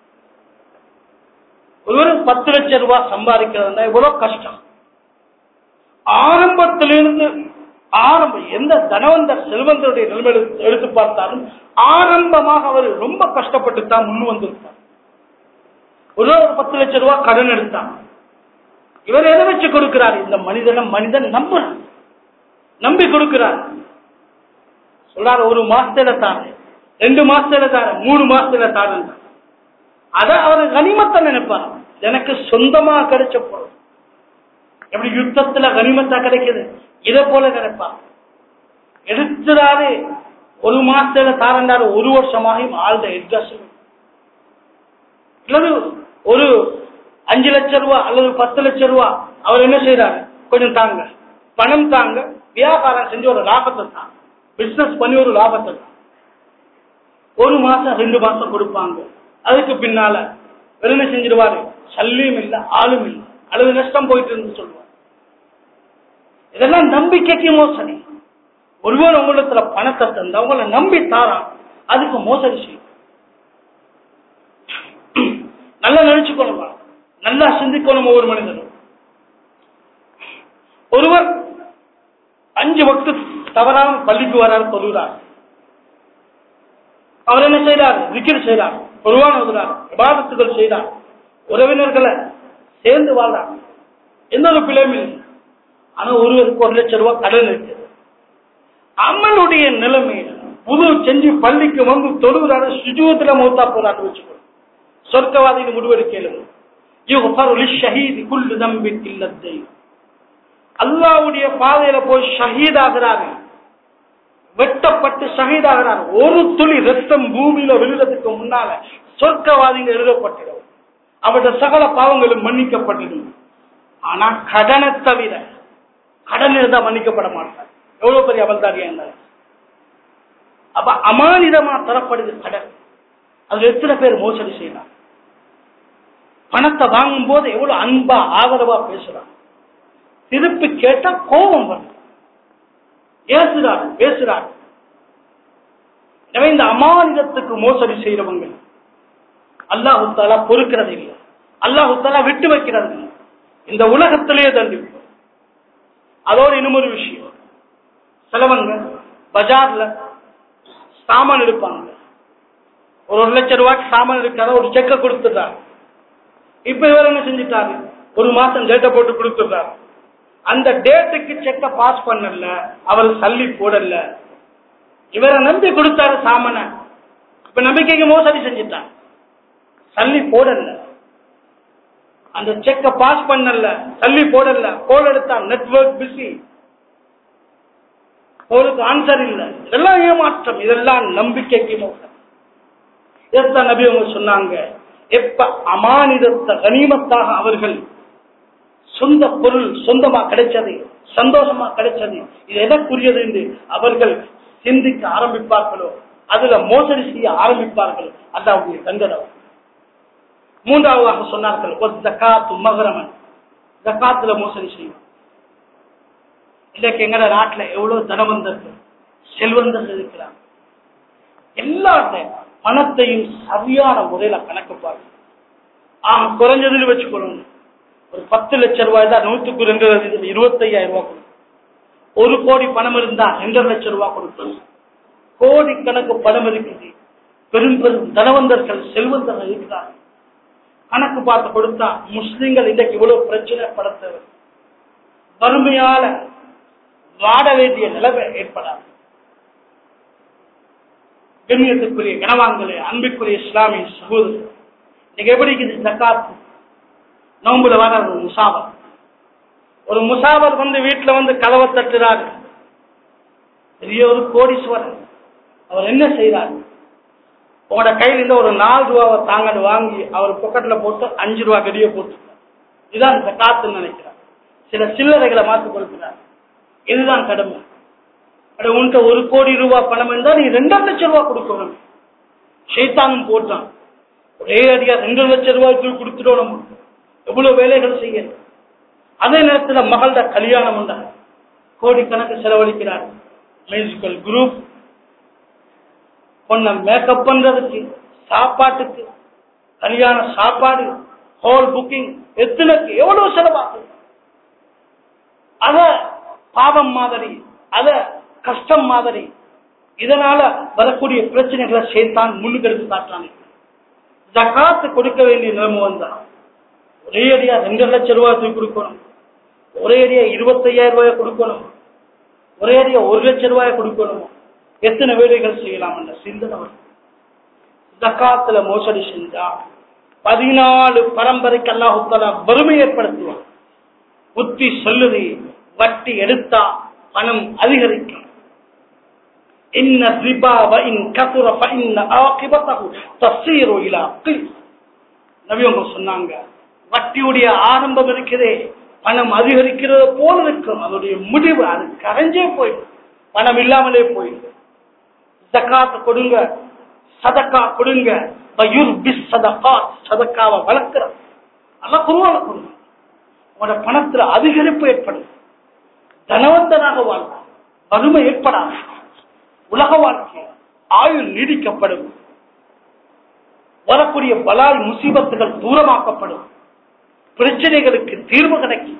ஒருவர் பத்து லட்சம் ரூபாய் சம்பாதிக்கிறதுனா எவ்வளவு கஷ்டம் ஆரம்பத்திலிருந்து ஆரம்பம் எந்த தனவந்தர் செல்வந்தருடைய நிலைமை எடுத்து- எடுத்து பார்த்தாலும் ஆரம்பமாக அவர் ரொம்ப கஷ்டப்பட்டு தான் முன் வந்திருப்பார் ஒரு ஒரு பத்து லட்சம் ரூபாய் கடன் எடுத்தார் இவர் எதை வச்சு கொடுக்கிறார் இந்த மனிதனை மனிதன் நம்புறான் நம்பி கொடுக்கிறார் சொல்றாரு ஒரு மாசத்துல தாரு ரெண்டு மாசத்துல தாரு மூணு மாசத்துல தாரு அத அவர் கனிமத்தை நினைப்பார் எனக்கு சொந்தமா கிடைச்ச பொருள் எப்படி யுத்தத்துல கனிமத்தா கிடைக்குது இதை போல நினைப்பார் எடுத்துறாரு ஒரு மாசத்துல தாரண்டாரு ஒரு வருஷமாகும் ஆழ்ந்த எட்ஜஸ்ட் அல்லது ஒரு அஞ்சு லட்சம் ரூபா அல்லது பத்து லட்சம் ரூபா அவர் என்ன செய்யறாரு கொஞ்சம் தாங்க பணம் தாங்க வியாபாரம் செஞ்சு ஒரு லாபத்தை தான் பிசினஸ் பண்ணி ஒரு லாபத்தை தான் ஒரு மாசம் ரெண்டு மாசம் கொடுப்பாங்க அதுக்கு பின்னால இவர் என்ன செஞ்சிருவாரு சல்லியும் இல்ல ஆளும் இல்ல அல்லது நஷ்டம் போயிட்டு இருந்து சொல்லுவார் இதெல்லாம் நம்பிக்கைக்கு மோசடி ஒருவர் உங்களிடத்துல பணத்தை தந்து அவங்கள நம்பி தாரான் அதுக்கு மோசடி செய்யும் நல்லா நினைச்சுக்கணும் நல்லா சிந்திக்கணும் ஒவ்வொரு மனிதனும் ஒருவர் அஞ்சு வக்து தவறாம பள்ளிக்கு வராரு தொழுகிறார் அவர் என்ன செய்யறார் விக்கிர் செய்யறார் பொதுவான ஓதுறார் விவாதத்துகள் செய்யறார் உறவினர்களை சேர்ந்து வாழ்றார் எந்த ஒரு பிழையும் இல்லை ஆனா ஒருவருக்கு ஒரு லட்சம் ரூபாய் கடன் இருக்குது அம்மனுடைய நிலைமையில் புது செஞ்சு பள்ளிக்கு வந்து தொழுகிறாரு சுஜூத்துல மௌத்தா போறாரு வச்சுக்கோ சொர்க்கவாதியின் முடிவெடுக்கலும் ஷஹீத் நம்பி கில்லத்தை அல்லாவுடைய பாதையில போய் ஷஹீத் ஆகிறாரு வெட்டப்பட்டு ஷஹீதாகிறார் ஒரு துளி ரத்தம் பூமியில விழுறதுக்கு முன்னால சொர்க்கவாதிங்க எழுதப்பட்டிடும் அவருடைய சகல பாவங்களும் மன்னிக்கப்பட்டிடும் ஆனா கடனை தவிர கடன் இருந்தா மன்னிக்கப்பட மாட்டார் எவ்வளவு பெரிய அபல்தாரியா இருந்தாலும் அப்ப அமானிதமா தரப்படுது கடன் அது எத்தனை பேர் மோசடி செய்யலாம் பணத்தை வாங்கும் போது எவ்வளவு அன்பா ஆதரவா பேசுறான் திருப்பி கேட்டா கோபம் வரும் ஏசுறார் பேசுறார் எனவே இந்த அமானிதத்துக்கு மோசடி செய்யறவங்க அல்லாஹு தாலா பொறுக்கிறது இல்லை அல்லாஹு தாலா விட்டு வைக்கிறது இல்லை இந்த உலகத்திலேயே தண்டிப்போம் அதோட இன்னொரு விஷயம் சிலவங்க பஜார்ல சாமான் எடுப்பாங்க ஒரு ஒரு லட்சம் ரூபாய்க்கு சாமான் எடுக்காத ஒரு செக்கை கொடுத்துட்டாரு இப்ப இவர் என்ன செஞ்சுட்டாரு ஒரு மாசம் டேட்டை போட்டு கொடுத்துட்டாரு அந்த டேட்டுக்கு செக்க பாஸ் பண்ணல அவர் சல்லி போடல இவரை நம்பி கொடுத்தாரு சாமனை இப்ப நம்பிக்கைக்கு மோசடி செஞ்சுட்டான் சல்லி போடல அந்த செக்க பாஸ் பண்ணல சல்லி போடல கோல் எடுத்தான் நெட்வொர்க் பிஸி கோலுக்கு ஆன்சர் இல்ல இதெல்லாம் ஏமாற்றம் இதெல்லாம் நம்பிக்கைக்கு மோசம் இதைத்தான் நபி அவங்க சொன்னாங்க எப்ப அமானிதத்த கனிமத்தாக அவர்கள் சொந்த பொருள் சொந்தமா கிடைச்சது சந்தோஷமா கிடைச்சது இது எதற்குரியது என்று அவர்கள் சிந்திக்க ஆரம்பிப்பார்களோ அதுல மோசடி செய்ய ஆரம்பிப்பார்கள் அல்லாவுடைய தண்டனை மூன்றாவதாக சொன்னார்கள் ஒரு ஜக்காத்து மகரமன் ஜக்காத்துல மோசடி செய்யும் இன்னைக்கு எங்கட நாட்டுல எவ்வளவு தனவந்தர்கள் செல்வந்தர்கள் இருக்கிறாங்க எல்லா பணத்தையும் சரியான முறையில கணக்கு பாருங்க ஆஹ் குறைஞ்சதுன்னு வச்சுக்கொள்ளணும் ஒரு பத்து லட்சம் ரூபாய் தான் நூத்துக்கு ரெண்டு இருபத்தையாயிரம் ரூபாய் கொடுக்கும் ஒரு கோடி பணம் இருந்தா ரெண்டரை லட்சம் ரூபாய் கொடுக்கணும் கோடி கணக்கு பணம் இருக்குது பெரும் பெரும் தனவந்தர்கள் செல்வந்தர்கள் இருக்கிறாங்க கணக்கு பார்த்து கொடுத்தா முஸ்லிம்கள் இன்றைக்கு இவ்வளவு பிரச்சனை படுத்த வறுமையால வாட வேண்டிய நிலைமை ஏற்படாது கண்ணியத்துக்குரிய கனவான்களே அன்பிற்குரிய இஸ்லாமிய சகோதரர் இன்னைக்கு எப்படி இருக்குது ஜக்காத்து நோம்புல வர ஒரு முசாவர் ஒரு முசாவர் வந்து வீட்டுல வந்து கதவை தட்டுறாரு பெரிய ஒரு கோடீஸ்வரன் அவர் என்ன செய்யறாரு உங்களோட கையில இருந்து ஒரு நாலு ரூபாவை தாங்கன்னு வாங்கி அவர் பொக்கெட்ல போட்டு அஞ்சு ரூபா கடிய போட்டு இதுதான் இந்த காத்துன்னு நினைக்கிறார் சில சில்லறைகளை மாத்தி கொடுக்கிறார் இதுதான் கடமை அட உன்கிட்ட ஒரு கோடி ரூபாய் பணம் இருந்தா நீ ரெண்டரை லட்சம் ரூபாய் கொடுக்கணும் ஷைத்தானும் போட்டான் ஒரே அடியா ரெண்டு லட்சம் ரூபாய்க்கு கொடுத்துட்டோம் நம்ம எவ்வளவு வேலைகள் செய்யணும் அதே நேரத்துல மகளோட கல்யாணம் உண்டா கோடிக்கணக்கு செலவழிக்கிறார் மியூசிக்கல் குரூப் பொண்ண மேக்கப் பண்றதுக்கு சாப்பாட்டுக்கு கல்யாண சாப்பாடு ஹால் புக்கிங் எத்தனைக்கு எவ்வளவு செலவாகும் அத பாவம் மாதிரி அத கஷ்டம் மாதிரி இதனால வரக்கூடிய பிரச்சனைகளை சேர்த்தான் முன்னுக்கெடுத்து காட்டுறாங்க ஜக்காத்து கொடுக்க வேண்டிய நிலைமை வந்தா ஒரே அடியா ரெண்டு லட்சம் ரூபாய் தூக்கி கொடுக்கணும் ஒரே அடியா இருபத்தையாயிரம் ரூபாய் கொடுக்கணும் ஒரே அடியா ஒரு லட்சம் ரூபாய் கொடுக்கணும் எத்தனை வேலைகள் செய்யலாம் என்ற சிந்தனை வரும். ஜக்காத்துல மோசடி செஞ்சா பதினாலு பரம்பரைக்கு அல்லாஹுத்தலா வறுமை ஏற்படுத்துவான் புத்தி சொல்லுது வட்டி எடுத்தா பணம் அதிகரிக்கும் இன்ன ரிபாவ இன் கசுர ஃபஇன்ன ஆகிபத்தஹு தஸ்ஸீரு இலா கில் நபி அவங்க சொன்னாங்க வட்டியுடைய ஆரம்பம் இருக்கிறதே பணம் அதிகரிக்கிறது போல இருக்கும் அதோடைய முடிவு அது கரைஞ்சே போயிடும் பணம் இல்லாமலே போயிடும் ஜக்காத் கொடுங்க சதக்கா கொடுங்க வயுர்பிஸ் சதகாத் சதக்காவை வளர்க்கிற அல்ல குருவான கொடுங்க உங்களோட பணத்துல அதிகரிப்பு ஏற்படும் தனவந்தனாக வாழ்வார் வறுமை ஏற்படாது உலக வாழ்க்கை ஆயுள் நீடிக்கப்படும் வரக்கூடிய பலால் முசீபத்துகள் தூரமாக்கப்படும் பிரச்சனைகளுக்கு தீர்வு கிடைக்கும்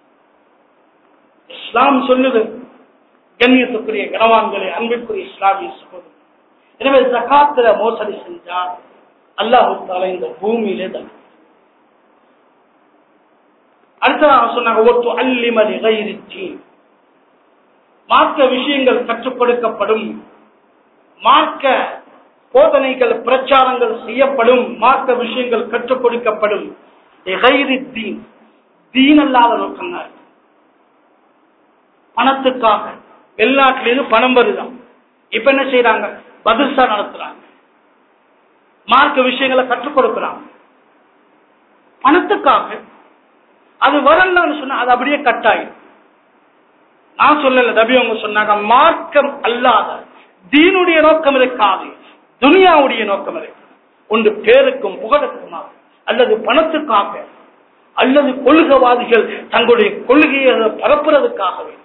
இஸ்லாம் சொல்லுது கண்ணியத்துக்குரிய கனவான்களே அன்பிற்குரிய இஸ்லாமிய சகோதரர் எனவே ஜக்காத்துல மோசடி செஞ்சால் அல்லாஹு தாலா இந்த பூமியிலே தான் அடுத்ததாக சொன்னாங்க ஒத்து அல்லிமதி கைரிச்சி மார்க்க விஷயங்கள் கற்றுக் கொடுக்கப்படும் மார்க்க போதனைகள் பிரச்சாரங்கள் செய்யப்படும் மார்க்க விஷயங்கள் கற்றுக் கொடுக்கப்படும் எகைரி தீன் தீன் அல்லாத நோக்கங்கள் பணத்துக்காக வெளிநாட்டிலிருந்து பணம் வருதான் இப்ப என்ன செய்யறாங்க பதில்சா நடத்துறாங்க மார்க்க விஷயங்களை கற்றுக் கொடுக்கிறாங்க பணத்துக்காக அது வரலன்னு சொன்னா அது அப்படியே கட்டாயும் நான் சொல்லல தபி அவங்க சொன்னாங்க மார்க்கம் அல்லாத தீனுடைய நோக்கம் இருக்காது துனியாவுடைய நோக்கம் இருக்கு ஒன்று பேருக்கும் புகழுக்குமா அல்லது பணத்துக்காக அல்லது கொள்கவாதிகள் தங்களுடைய கொள்கையை பரப்புறதுக்காகவே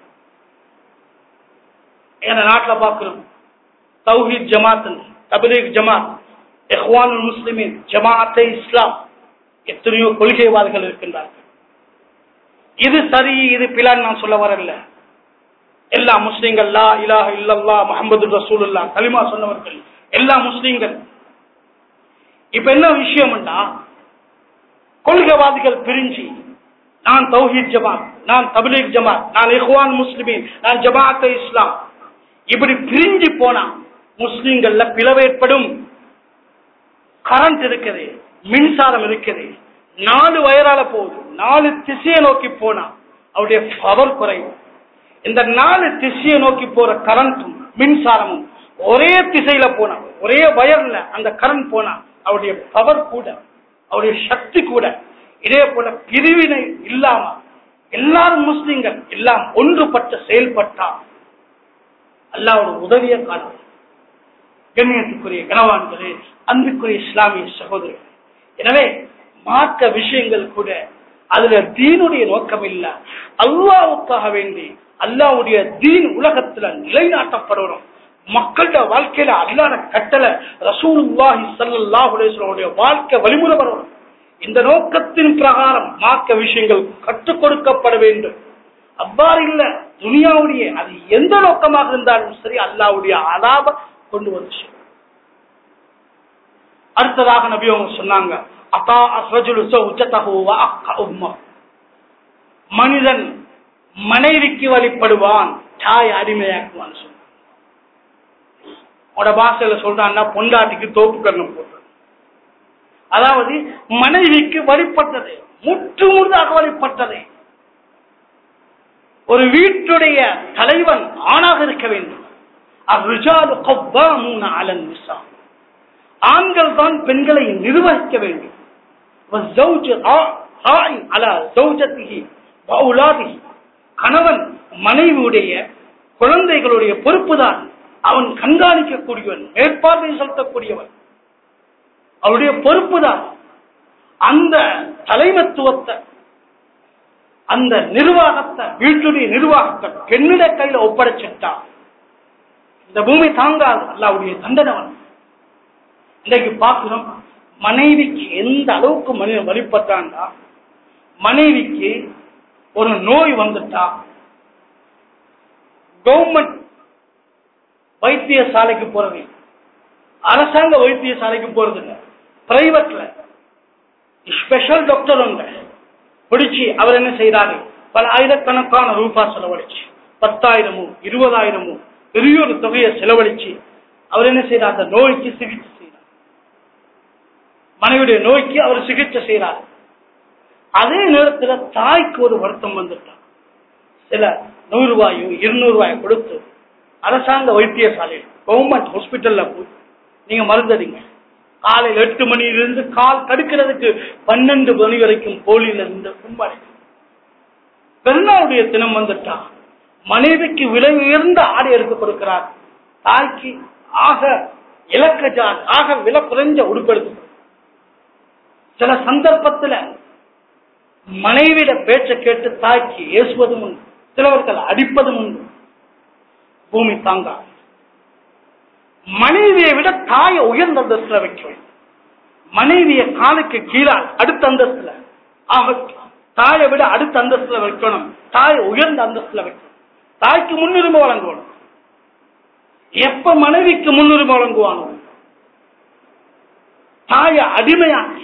என நாட்டில் பார்க்கிறோம் தௌஹீத் ஜமாத் தபலீக் ஜமாத் எஹ்வானுல் முஸ்லிமின் ஜமாஅத்தை இஸ்லாம் எத்தனையோ கொள்கைவாதிகள் இருக்கின்றார்கள் இது சரி இது பிலான் நான் சொல்ல வரல எல்லா முஸ்லீம்கள் லா இலாஹ இல்லல்லா முஹம்மது ரசூலுல்லா கலிமா சொன்னவர்கள் எல்லா முஸ்லீம்கள் இப்ப என்ன விஷயம்னா கொள்கைவாதிகள் பிரிஞ்சு நான் தௌஹீத் ஜமாத் நான் தபிலீக் ஜமாத் நான் இஹ்வான் முஸ்லிமின் நான் ஜமாஅத்தை இஸ்லாம் இப்படி பிரிஞ்சு போனா முஸ்லீம்கள்ல பிளவு ஏற்படும் கரண்ட் இருக்குது மின்சாரம் இருக்குது நாலு வயரால போகுது நாலு திசையை நோக்கி போனா அவருடைய பவர் குறையும் இந்த நாலு திசையை நோக்கி போற கரண்ட்டும் மின்சாரமும் ஒரே திசையில போனா ஒரே வயர்ல அந்த கரண்ட் போனா அவருடைய பவர் கூட அவருடைய சக்தி கூட இதே போல பிரிவினை இல்லாம எல்லாரும் முஸ்லிம்கள் எல்லாம் ஒன்றுபட்டு செயல்பட்டா அல்லாவோட உதவியை காணும் கண்ணியத்துக்குரிய கனவான்களே அன்புக்குரிய இஸ்லாமிய சகோதரர்கள் எனவே மார்க்க விஷயங்கள் கூட அதுல தீனுடைய நோக்கம் இல்ல அல்லாவுக்காக வேண்டி அல்லாவுடைய தீன் உலகத்துல நிலைநாட்டப்படணும் மக்களோட வாழ்க்கையில அல்லாத கட்டளை ரசூலுல்லாஹி ஸல்லல்லாஹு அலைஹி வஸல்லம் வாழ்க்கை வழிமுறை வரணும் இந்த நோக்கத்தின் பிரகாரம் மார்க்க விஷயங்கள் கற்றுக் கொடுக்கப்பட வேண்டும் அவ்வாறு இல்ல துனியாவுடைய அது எந்த நோக்கமாக இருந்தாலும் சரி அல்லாவுடைய அலாப கொண்டு வந்துச்சு அடுத்ததாக நபி அவங்க சொன்னாங்க அத்தா அஸ்ரஜுலு சௌஜதஹு வ அக்க உம்ம மனிதன் மனைவிக்கு வழிபடுவான் தாய் அடிமையாக்குவான் சொன்னான் உட பாஷையில சொல்றான்னா பொண்டாட்டிக்கு தோப்பு கண்ணம் போட்டு அதாவது மனைவிக்கு வழிபட்டது முற்று முழுதாக வழிபட்டது ஒரு வீட்டுடைய தலைவன் ஆணாக இருக்க வேண்டும் அவ்ரிஜாலு கவ்வாமூன அலன் நிசா ஆண்கள் தான் பெண்களை நிர்வகிக்க வேண்டும் والزوج راع على زوجته وأولاده கணவன் மனைவியுடைய குழந்தைகளுடைய பொறுப்புதான் அவன் கண்காணிக்கக்கூடியவன் மேற்பார்வை செலுத்தக்கூடியவன் அவருடைய பொறுப்புதான் அந்த தலைமத்துவத்தை அந்த நிர்வாகத்தை வீட்டுடைய நிர்வாகத்தை பெண்ணிட கையில ஒப்படைச்சிட்டா இந்த பூமி தாங்காது அல்லாவுடைய தண்டனவன் இன்றைக்கு பார்க்கிறோம் மனைவிக்கு எந்த அளவுக்கு மனிதன் வழிபட்டான்டா மனைவிக்கு ஒரு நோய் வந்துட்டா கவர்மெண்ட் வைத்தியசாலைக்கு போறது அரசாங்க வைத்தியசாலைக்கு போறது இல்ல பிரைவேட்ல ஸ்பெஷல் டாக்டர் உண்டு பிடிச்சு அவர் என்ன செய்யறாரு பல ஆயிரக்கணக்கான ரூபாய் செலவழிச்சு பத்தாயிரமோ இருபதாயிரமோ பெரிய ஒரு தொகையை செலவழிச்சு அவர் என்ன செய்யறார் அந்த நோய்க்கு சிகிச்சை செய்யறார் மனைவியுடைய நோய்க்கு அவர் சிகிச்சை செய்யறார் அதே நேரத்துல தாய்க்கு ஒரு வருத்தம் வந்துட்டார் சில நூறு ரூபாயோ இருநூறு ரூபாயோ கொடுத்து அரசாங்க வைத்தியசாலையில் கவர்மெண்ட் ஹாஸ்பிட்டல்ல போய் நீங்க மருந்தடிங்க காலையில் எட்டு மணியிலிருந்து கால் கடுக்கிறதுக்கு பன்னெண்டு மணி வரைக்கும் போலியில இருந்து கும்பலை பெருநாளுடைய தினம் வந்துட்டா மனைவிக்கு விலை உயர்ந்த ஆடை எடுத்து கொடுக்கிறார் தாய்க்கு ஆக இலக்கஜான் ஆக விலை குறைஞ்ச உடுப்பெடுத்து கொடுக்கிறார். சில சந்தர்ப்பத்துல மனைவியிட பேச்சை கேட்டு தாய்க்கு ஏசுவதும் உண்டு சிலவர்கள் அடிப்பதும் உண்டு பூமி தாங்கா மனைவியை விட தாயை உயர்ந்த அந்தஸ்துல வைக்க வேண்டும் மனைவிய காலுக்கு கீழால் அடுத்த அந்தஸ்துல ஆக, தாயை விட அடுத்த அந்தஸ்துல வைக்கணும் தாயை உயர்ந்த அந்தஸ்துல வைக்கணும் தாய்க்கு முன்னுரிமை வழங்கணும் எப்ப மனைவிக்கு முன்னுரிமை வழங்குவானோ தாயை அடிமையாக்கி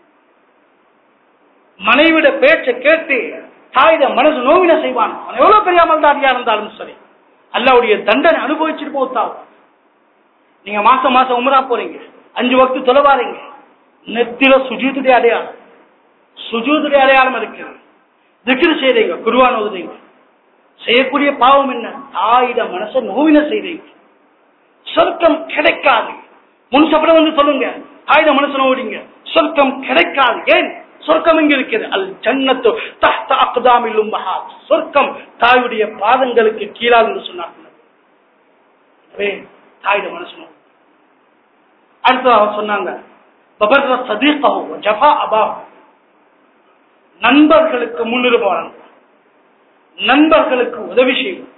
மனைவிட பேச்சை கேட்டு தாயிட மனசு நோவின செய்வான் அவன் எவ்வளவு பெரிய அமல்தாரியா இருந்தாலும் சரி அல்லாவுடைய தண்டனை அனுபவிச்சுட்டு போத்தாவும் நீங்க மாசம் மாசம் உமரா போறீங்க அஞ்சு வக்து தொலைவாரீங்க நெத்தில சுஜூத்துடைய அடையாளம் சுஜூத்துடைய அடையாளம் இருக்கு திக்ரு செய்றீங்க குருவான் ஓதுறீங்க செய்யக்கூடிய பாவம் என்ன தாயிட மனச நோவின செய்றீங்க சொர்க்கம் கிடைக்காது முன் சப்படம் வந்து சொல்லுங்க தாயிட மனசு நோவிடுங்க சொர்க்கம் கிடைக்காது ஏன் சொர்க்கம் எங்க இருக்கிறது அல் ஜன்னத்து தஹ்த அக்தாமில் உம்மஹாத் சொர்க்கம் தாயுடைய பாதங்களுக்கு கீழால் என்று சொன்னார்கள் எனவே தாயுடைய மனசு நோவு அடுத்ததாக சொன்னாங்க பபர்ர சதீகஹு ஜஃபா அபாஹு நண்பர்களுக்கு முன்னுரிமை வழங்கும் நண்பர்களுக்கு உதவி செய்யும்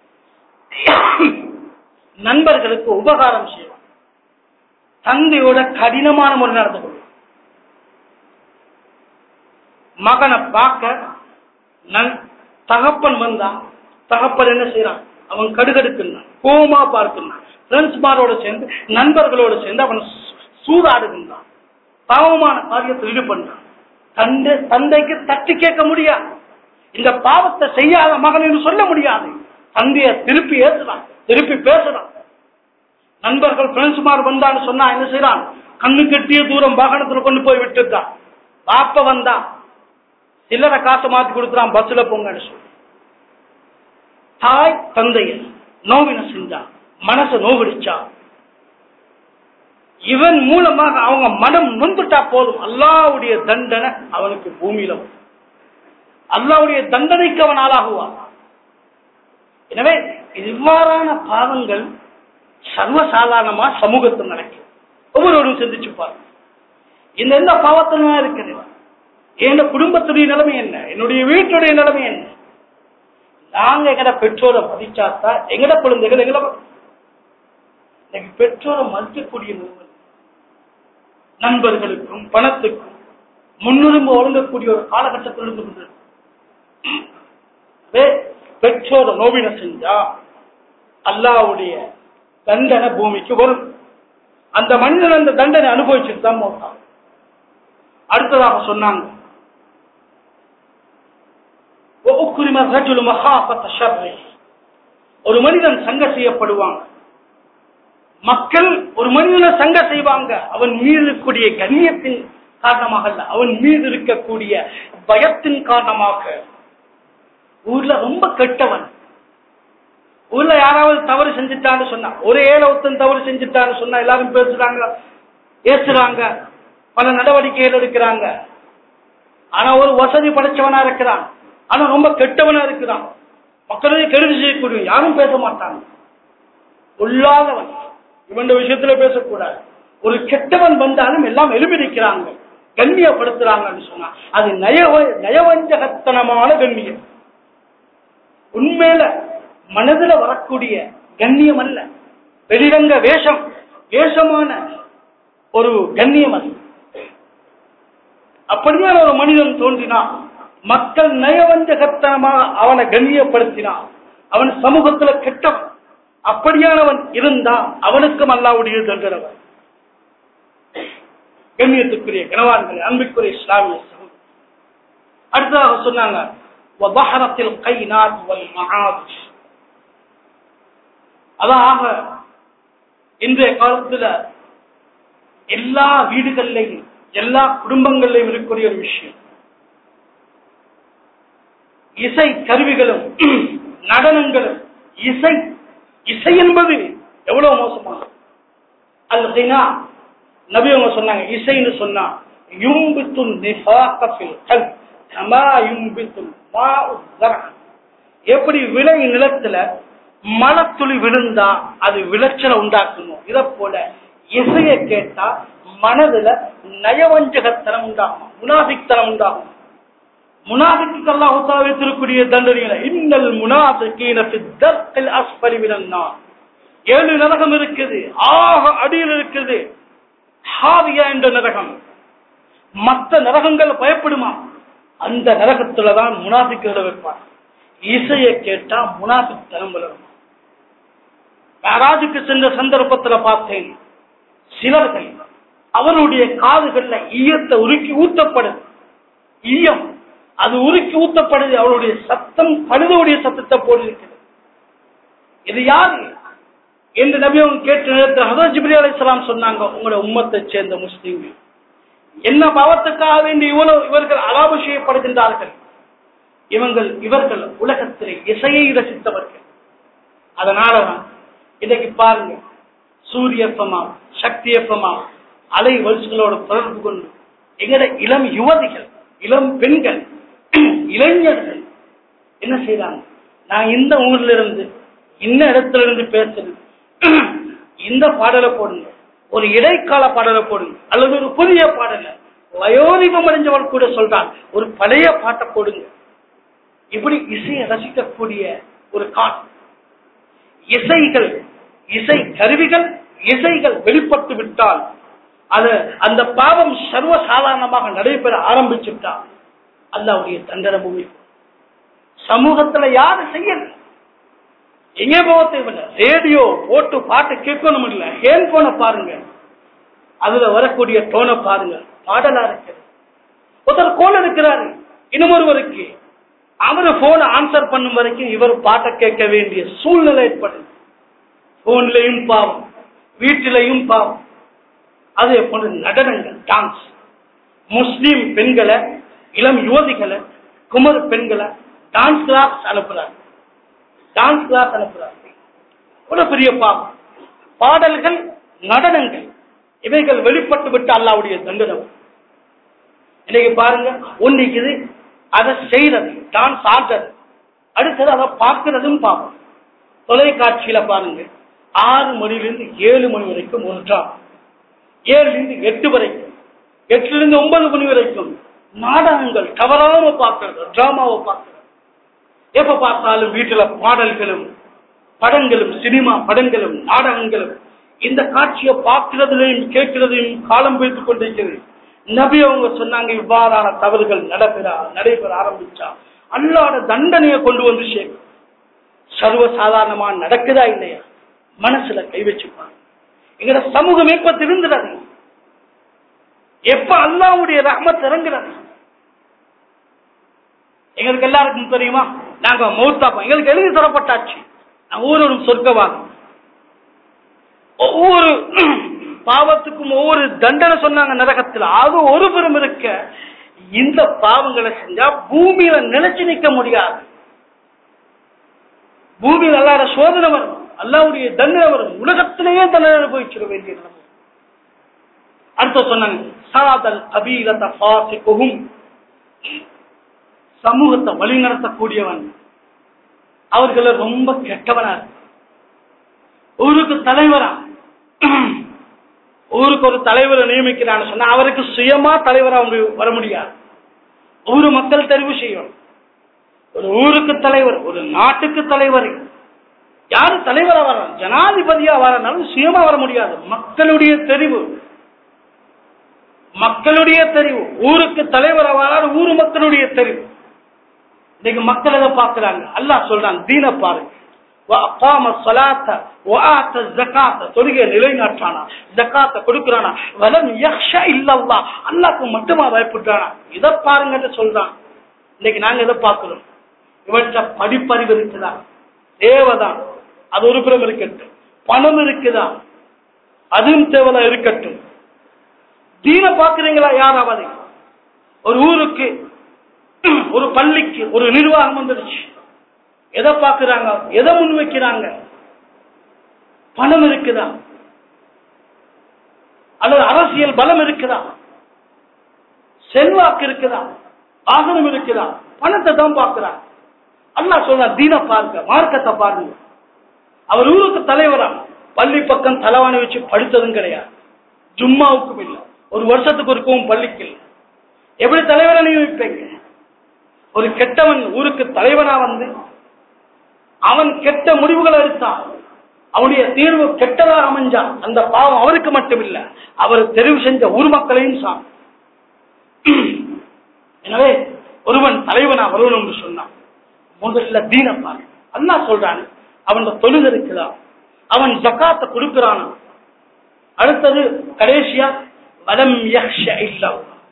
நண்பர்களுக்கு உபகாரம் செய்யும் தந்தையோட கடினமான முறை நடந்து கொள்ளும் மகனை பார்க்க நன்- தகப்பன் வந்தா தகப்பன் என்ன செய்யறான் அவன் கடுகடுக்குன்னான் கோமா பார்க்கிறான் ஃப்ரெண்ட்ஸ்மாரோட சேர்ந்து நண்பர்களோட சேர்ந்து அவன் சூ- சூதாடுகின்றான் பாவமான காரியத்தில் ஈடுபடுறான் தந்தை தந்தைக்கு தட்டி கேட்க முடியாது இந்த பாவத்தை செய்யாத மகன் என்று சொல்ல முடியாது தந்தைய திருப்பி ஏசுறான் திருப்பி பேசுறான் நண்பர்கள் ஃப்ரெண்ட்ஸ்மார் வந்தான்னு சொன்னா என்ன செய்யறான் கண்ணு கட்டிய தூரம் வாகனத்துல கொண்டு போய் விட்டுட்டான் பாப்ப வந்தா சில்லறை காசை மாத்தி கொடுக்குறான் பஸ்ல போங்கன்னு சொல்லி தாய் தந்தைய நோவின செஞ்சா மனசை நோவிடிச்சா இவன் மூலமாக அவங்க மனம் நொந்துட்டா போதும் அல்லாவுடைய தண்டனை அவனுக்கு பூமியில வரும். அல்லாவுடைய தண்டனைக்கு அவன் ஆளாகுவான் எனவே இவ்வாறான பாவங்கள் சர்வசாதாரணமா சமூகத்தில் நடக்கும் ஒவ்வொருவரும் சிந்திச்சு பாருங்க இந்த எந்த பாவத்திலும் இருக்குது என் குடும்பத்துடைய நிலைமை என்ன என்னுடைய வீட்டுடைய நிலைமை என்ன நாங்க எங்கட பெற்றோரை மதிச்சாத்தான் எங்கட குழந்தைகள் எங்கட இன்னைக்கு பெற்றோரை மதிக்கக்கூடிய நிறுவனம் நண்பர்களுக்கும் பணத்துக்கும் முன்னுரிமை வழங்கக்கூடிய ஒரு காலகட்டத்தில் இருந்து கொண்டிருக்கு அதே பெற்றோரை நோவின செஞ்சா அல்லாவுடைய தண்டனை பூமிக்கு வரும் அந்த மனிதன் அந்த தண்டனை அனுபவிச்சுட்டு தான் போட்டான் அடுத்ததாக சொன்னாங்க وَأُكْرِمَ الرَّجُلُ مَخَافَةَ شَرِّهِ. ஒரு மனிதன் சங்க செய்யப்படுவாங்க மக்கள் ஒரு மனிதனை சங்க செய்வாங்க அவன் மீது இருக்கக்கூடிய கண்ணியத்தின் காரணமாக அல்ல அவன் மீது இருக்கக்கூடிய பயத்தின் காரணமாக ஊர்ல ரொம்ப கெட்டவன் ஊர்ல யாராவது தவறு செஞ்சுட்டான்னு சொன்னா ஒரு ஏழை ஒருத்தன் தவறு செஞ்சுட்டான்னு சொன்னா எல்லாரும் பேசுறாங்க ஏசுறாங்க பல நடவடிக்கைகள் எடுக்கிறாங்க ஆனா ஒரு வசதி படைச்சவனா இருக்கிறான் ஆனா ரொம்ப கெட்டவனா இருக்கிறான் மக்களுக்கு கெடுதி செய்யக்கூடிய யாரும் பேச மாட்டாங்க உள்ளாதவன் இவன் விஷயத்துல பேசக்கூடாது ஒரு கெட்டவன் வந்தாலும் எல்லாம் எழுப்பிடிக்கிறாங்க கண்ணியப்படுத்துறாங்கன்னு சொன்னா அது நயவ நயவஞ்சகத்தனமான கண்ணியம் உண்மையில மனதுல வரக்கூடிய கண்ணியம் அல்ல வெளிரங்க வேஷம் வேஷமான ஒரு கண்ணியம் அது அப்படியான ஒரு மனிதன் தோன்றினான் மக்கள் நயவஞ்சகத்தனமாக அவனை கண்ணியப்படுத்தினான் அவன் சமூகத்துல கெட்டவன் அப்படியானவன் இருந்தா அவனுக்கும் அல்லாவுடைய தண்டனவன் கண்ணியத்துக்குரிய கனவான்கள் அன்புக்குரிய இஸ்லாமிய சமூகம் அடுத்ததாக சொன்னாங்க வபஹரத்தில் கை வல் மகாபிஷ் அதாக இன்றைய காலத்துல எல்லா வீடுகள்லையும் எல்லா குடும்பங்கள்லையும் இருக்கக்கூடிய ஒரு விஷயம் இசை கருவிகளும் நடனங்களும் இசை இசை என்பது எவ்வளவு மோசமானது அல்லா நபி அவங்க சொன்னாங்க இசைன்னு சொன்னா யும்பித்து நிஃபாகஃபில் கல் கமா யும்பித்து மாஉ ஸரஅ. எப்படி விளை நிலத்துல மலத்துளி விழுந்தா அது விளைச்சலை உண்டாக்குமோ இத போல இசையை கேட்டா மனதுல நயவஞ்சகத்தனம் உண்டாகும் முனாபித்தனம் உண்டாகும் முனாபிக்கு அல்லாஹ் உத்தரவு வைத்திருக்கூடிய தண்டனையில இன்னல் முனாபிக்கீன ஃபி தர்கில் அஸ்ஃபலி மினன் நார் ஏழு நரகம் இருக்குது ஆக அடியில் இருக்குது ஹாவியா என்ற நரகம் மற்ற நரகங்கள் பயப்படுமா அந்த நரகத்துலதான் முனாபிக்களை வைப்பார் இசையை கேட்டா முனாபித்தனம் வளரும் மேராஜுக்கு சென்ற சந்தர்ப்பத்துல பார்த்தேன் சிலர்கள் அவருடைய காதுகள்ல ஈயத்தை உருக்கி ஊத்தப்படுது ஈயம் அது உருக்கி ஊத்தப்படுது அவருடைய சத்தம் கழுதுடைய சத்தத்தை போல இருக்குது இது யாரு என்று நபி அவங்க கேட்ட நேரத்தில் ஹதரத் ஜிப்ரி அலைஹிஸ்ஸலாம் சொன்னாங்க உங்களோட உம்மத்தை சேர்ந்த முஸ்லீம்கள் என்ன பாவத்துக்காக வேண்டி இவ்வளவு இவர்கள் அலாபு செய்யப்படுகின்றார்கள் இவங்கள் இவர்கள் உலகத்தில் இசையை ரசித்தவர்கள் அதனால இன்னைக்கு பாருங்க சூரியப்பமா சக்தியப்பமா அலை வரிசைகளோட தொடர்பு கொண்டு எங்கட இளம் யுவதிகள் இளம் பெண்கள் இளைஞர்கள் என்ன செய்யறாங்க நான் இந்த ஊர்ல இருந்து இந்த இடத்துல இருந்து பேசுறேன் இந்த பாடலை போடுங்க ஒரு இடைக்கால பாடலை போடுங்க அல்லது ஒரு புதிய பாடல வயோதிபம் அடைஞ்சவன் கூட சொல்றான் ஒரு பழைய பாட்டை போடுங்க இப்படி இசையை ரசிக்கக்கூடிய ஒரு காலம் இசைகள் இசை கருவிகள் இசைகள் வெளிப்பட்டு விட்டால் அது அந்த பாவம் சர்வசாதாரணமாக நடைபெற ஆரம்பிச்சுட்டா அல்லாவுடைய தண்டனை பூமி சமூகத்துல யாரு செய்யல எங்கே போக தேவையில்ல ரேடியோ போட்டு பாட்டு கேட்கணும் இல்ல ஹேண்ட் போனை பாருங்க அதுல வரக்கூடிய டோனை பாருங்க பாடலா இருக்கு ஒருத்தர் கோல் இருக்கிறாரு இன்னொருவருக்கு அவரு போன் ஆன்சர் பண்ணும் வரைக்கும் இவர் பாட்டை கேட்க வேண்டிய சூழ்நிலை ஏற்படுது போன்லயும் பாவம் வீட்டிலையும் பாவம் அதே போன்று நடனங்கள் டான்ஸ் முஸ்லீம் பெண்களை இளம் யுவதிகளை குமர் பெண்களை டான்ஸ் கிளாஸ் அனுப்புறாங்க டான்ஸ் கிளாஸ் அனுப்புறாங்க ஒரு பெரிய பாவம் பாடல்கள் நடனங்கள் இவைகள் வெளிப்பட்டு விட்டு அல்லாவுடைய தண்டனை இன்னைக்கு பாருங்க ஒன்னைக்குது அதை செய்யறது டான்ஸ் ஆடுறது அடுத்தது அதை பார்க்கறதும் பாவம் தொலைக்காட்சியில பாருங்க ஆறு மணிலிருந்து ஏழு மணி வரைக்கும் ஒரு டிராமா ஏழுல இருந்து எட்டு வரைக்கும் எட்டுல இருந்து ஒன்பது மணி வரைக்கும் நாடகங்கள் தவறாம பார்க்கறது டிராமாவை பார்க்கறது எப்ப பார்த்தாலும் வீட்டுல பாடல்களும் படங்களும் சினிமா படங்களும் நாடகங்களும் இந்த காட்சியை பார்க்கிறதுலையும் கேட்கிறதையும் காலம் வைத்துக் கொண்டிருக்கிறது நபி அவங்க சொன்னாங்க இவ்வாறான தவறுகள் நடைபெற நடைபெற ஆரம்பிச்சா அல்லாட தண்டனையை கொண்டு வந்து சேர்க்கும் சர்வ சாதாரணமா நடக்குதா இல்லையா மனசுல கை வச்சுப்பாங்க எங்கட சமூகம் எப்ப திருந்துறது எப்ப அல்லாவுடைய ரஹ்மத் இறங்குறது எங்களுக்கு எல்லாருக்கும் தெரியுமா நாங்க மௌத்தாப்போம் எங்களுக்கு எழுதி தரப்பட்டாச்சு நான் ஒவ்வொரு சொர்க்கவாதம் ஒவ்வொரு பாவத்துக்கும் ஒவ்வொரு தண்டனை சொன்னாங்க நரகத்தில் அது ஒரு புறம் இருக்க இந்த பாவங்களை செஞ்சா பூமியில நிலைச்சு நிக்க முடியாது பூமியில் அல்லாத சோதனை வரும் அல்லாவுடைய தண்டனை வரும் உலகத்திலேயே தண்டனை அனுபவிச்சிட வேண்டிய நிலைமை அடுத்த சொன்னாங்க சாதல் கபீலத ஃபாசிகுஹும் சமூகத்தை வழிநடத்தக்கூடியவன் அவர்கள ரொம்ப கெட்டவனா இருக்கு. ஊருக்கு தலைவரா ஊருக்கு ஒரு தலைவரை நியமிக்கிறான்னு சொன்னா அவருக்கு சுயமா தலைவரா அவங்க வர முடியாது ஊரு மக்கள் தெரிவு செய்யும் ஒரு ஊருக்கு தலைவர் ஒரு நாட்டுக்கு தலைவர் யாரு தலைவரா வர ஜனாதிபதியா வரனாலும் சுயமா வர முடியாது மக்களுடைய தெரிவு மக்களுடைய தெரிவு ஊருக்கு தலைவரா வராது ஊரு மக்களுடைய தெரிவு இன்னைக்கு மக்கள் எதை பார்க்கிறாங்க அல்லாஹ் சொல்றாங்க தீன பாருங்க وَأَقَامَ الصَّلَاةَ وَآتَ الزَّكَاةَ தொழுகையை நிலைநாட்டானா ஜக்காத்தை கொடுக்கறானா வலம் யக்ஷ இல்லல்லா அல்லாஹ்க்கு மட்டுமா பயப்படுறானா இத பாருங்கன்னு சொல்றான் இன்னைக்கு நாங்க எதை பார்க்கிறோம் இவற்ற படிப்பறிவு இருக்குதா தேவைதான் அது ஒரு புறம் இருக்கட்டும் பணம் இருக்குதா அதுவும் தேவைதான் இருக்கட்டும் தீன பாக்குறீங்களா யாராவது ஒரு ஊருக்கு ஒரு பள்ளிக்கு ஒரு நிர்வாகம் வந்துடுச்சு எதை பாக்குறாங்க எதை முன் வைக்கிறாங்க பணம் இருக்குதா அல்லது அரசியல் பலம் இருக்குதா செல்வாக்கு இருக்குதா ஆகனம் இருக்குதா பணத்தை தான் பார்க்கிறாங்க அல்லாஹ் சொல்ற தீன பார்க்க மார்க்கத்தை பாருங்க அவர் ஊருக்கு தலைவரா பள்ளி பக்கம் தலைவாணி வச்சு படித்ததும் கிடையாது ஜும்மாவுக்கும் இல்லை ஒரு வருஷத்துக்கு ஒருக்கவும் பள்ளிக்கு இல்லை எப்படி தலைவரை நியமிப்பீங்க ஒரு கெட்டவன் ஊருக்கு தலைவனா வந்து அவன் கெட்ட முடிவுகளை எடுத்தான் அவனுடைய தீர்வு கெட்டதாக அமைஞ்சான் அந்த பாவம் அவருக்கு மட்டும் இல்ல அவர் தெரிவு செஞ்ச ஊர் மக்களையும் சாம் எனவே ஒருவன் தலைவனா வரணும் என்று சொன்னான் முதல்ல தீனப்பான் அண்ணா சொல்றான் அவன் தொழுது இருக்குதா அவன் ஜக்காத்தை கொடுக்கிறானா அடுத்தது கடைசியா வலம் யக்ஷ இல்லா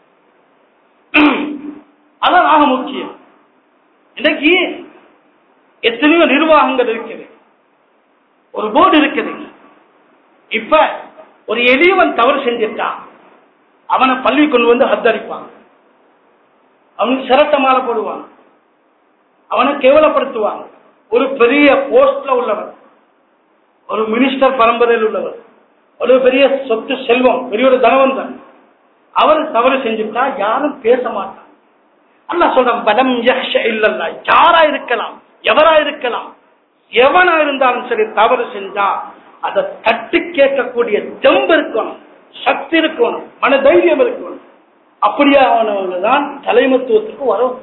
அதான் ஆக முக்கியம் இன்னைக்கு எத்தனையோ நிர்வாகங்கள் இருக்குது ஒரு போர்டு இருக்குது இப்ப ஒரு எளியவன் தவறு செஞ்சிருக்கான் அவனை பள்ளி கொண்டு வந்து ஹத்தரிப்பான் அவனுக்கு சிரட்ட மாலை போடுவான் அவனை கேவலப்படுத்துவான் ஒரு பெரிய போஸ்ட்ல உள்ளவர் ஒரு மினிஸ்டர் பரம்பரையில் உள்ளவர் ஒரு பெரிய சொத்து செல்வம் பெரிய ஒரு தனவந்தன் அவர் தவறு செஞ்சுட்டா யாரும் பேச மாட்டான் அல்ல சொல்றான் பலம் யக்ஷ இல்லல்லா யாரா இருக்கலாம் எவரா இருக்கலாம் எவனா இருந்தாலும் சரி தவறு செஞ்சா அதை தட்டி கேட்கக்கூடிய தெம்பு இருக்கணும் சக்தி இருக்கணும் மன தைரியம் இருக்கணும் அப்படியானவங்க தான் தலைமத்துவத்துக்கு வரும்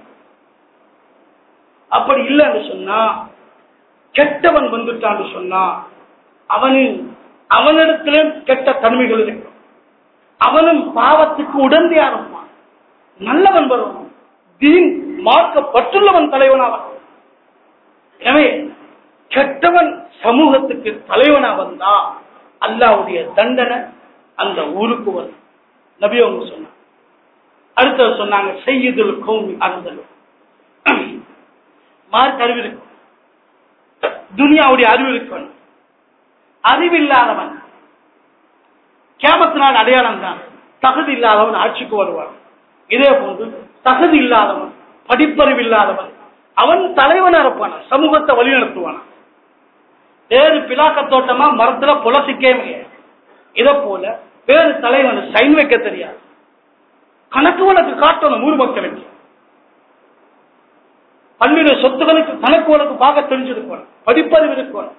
அப்படி இல்லைன்னு சொன்னா கெட்டவன் வந்துட்டான்னு சொன்னா அவனின் அவனிடத்திலும் கெட்ட தன்மைகள் இருக்கும் அவனும் பாவத்துக்கு உடந்தையா இருப்பான் நல்லவன் வருவான் தீன் மார்க்கப்பட்டுள்ளவன் தலைவனாவான் எனவே கெட்டவன் சமூகத்துக்கு தலைவனா வந்தா அல்லாவுடைய தண்டனை அந்த ஊருக்கு வரும் நபி அவங்க சொன்னாங்க அடுத்தது சொன்னாங்க செய்யுதல் கோமி அருந்தலும் மார்க் அறிவு இருக்கும் துனியாவுடைய அறிவு இருக்கணும் அறிவில்லாதவன் கேமத்து நாள் அடையாளம் தான் தகுதி இல்லாதவன் ஆட்சிக்கு வருவான் இதே போன்று தகுதி இல்லாதவன் படிப்பறிவு இல்லாதவன் அவன் தலைவனா இருப்பான சமூகத்தை வழிநடத்துவான வேறு பிலாக்க தோட்டமா மரத்துல புலசிக்கே இத போல வேறு தலைவன் சைன் வைக்க தெரியாது கணக்கு வழக்கு காட்டணும் ஊர் மக்களுக்கு பல்வேறு சொத்துக்களுக்கு கணக்கு வழக்கு பார்க்க தெரிஞ்சிருக்கணும் படிப்பறிவு இருக்கணும்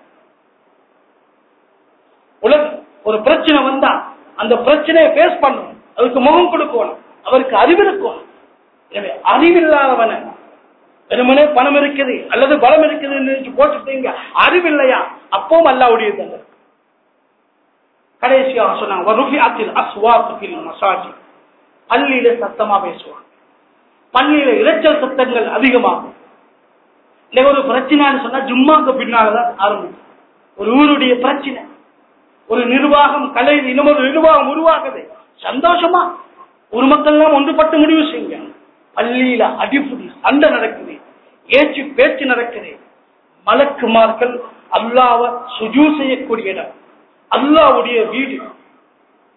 உலக ஒரு பிரச்சனை வந்தா அந்த பிரச்சனையை பேஸ் பண்ணணும் அதுக்கு முகம் கொடுக்கணும் அவருக்கு அறிவு இருக்கணும் எனவே அறிவில்லாதவன வெறுமனே பணம் இருக்குது அல்லது பலம் இருக்குது போட்டுட்டீங்க அறிவில்லையா அப்பவும் அல்லாவுடைய தங்க கடைசியாக சொன்னாங்க ருஃபியாத்தில் அஸ்வாத்துக்கில் மசாஜி பள்ளியில சத்தமா பேசுவாங்க பள்ளியில இரைச்சல் சத்தங்கள் அதிகமாகும் இல்லை ஒரு பிரச்சனைன்னு சொன்னா ஜும்மாக்கு பின்னால்தான் ஆரம்பிக்கும் ஒரு ஊருடைய பிரச்சனை ஒரு நிர்வாகம் கலை இன்னும் ஒரு நிர்வாகம் உருவாகுது சந்தோஷமா ஒரு மக்கள் எல்லாம் ஒன்றுபட்டு முடிவு செய்யுங்க பள்ளியில அடிப்புடி சண்டை நடக்குது ஏச்சு பேச்சு நடக்குது மலக்குமார்கள் அல்லாவ சுஜூ செய்யக்கூடிய இடம் அல்லாவுடைய வீடு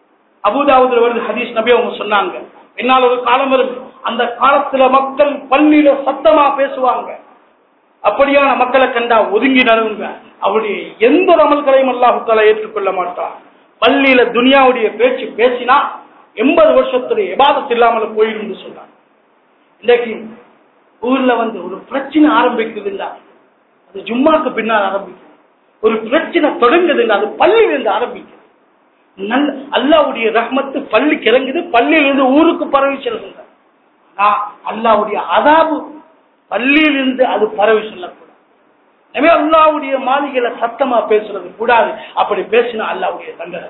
அபுதாவுதுல வருது ஹதீஸ் நபி அவங்க சொன்னாங்க என்னால் ஒரு காலம் வரும் அந்த காலத்துல மக்கள் பள்ளியில சத்தமா பேசுவாங்க அப்படியான மக்களை கண்டா ஒதுங்கி நடுவுங்க அவருடைய எந்த ஒரு அமல்களையும் அல்லாஹுத்தால ஏற்றுக்கொள்ள மாட்டான் பள்ளியில துனியாவுடைய பேச்சு பேசினா எண்பது வருஷத்துடைய எபாதத்து இல்லாமல் போயிருந்து சொன்னாங்க இன்றைக்கு ஊர்ல வந்து ஒரு பிரச்சனை ஆரம்பிக்குதுன்னா அது ஜும்மாக்கு பின்னால் ஆரம்பிக்குது ஒரு பிரச்சனை தொடங்குதுன்னா அது பள்ளியிலிருந்து ஆரம்பிக்குது நல்ல அல்லாவுடைய ரஹ்மத்து பள்ளிக்கு இறங்குது பள்ளியிலிருந்து ஊருக்கு பரவி செல்கின்ற ஆனா அல்லாவுடைய அதாபு பள்ளியிலிருந்து அது பரவி செல்லக்கூடாது எனவே அல்லாவுடைய மாளிகையில சத்தமா பேசுறது கூடாது அப்படி பேசினா அல்லாவுடைய தண்டனை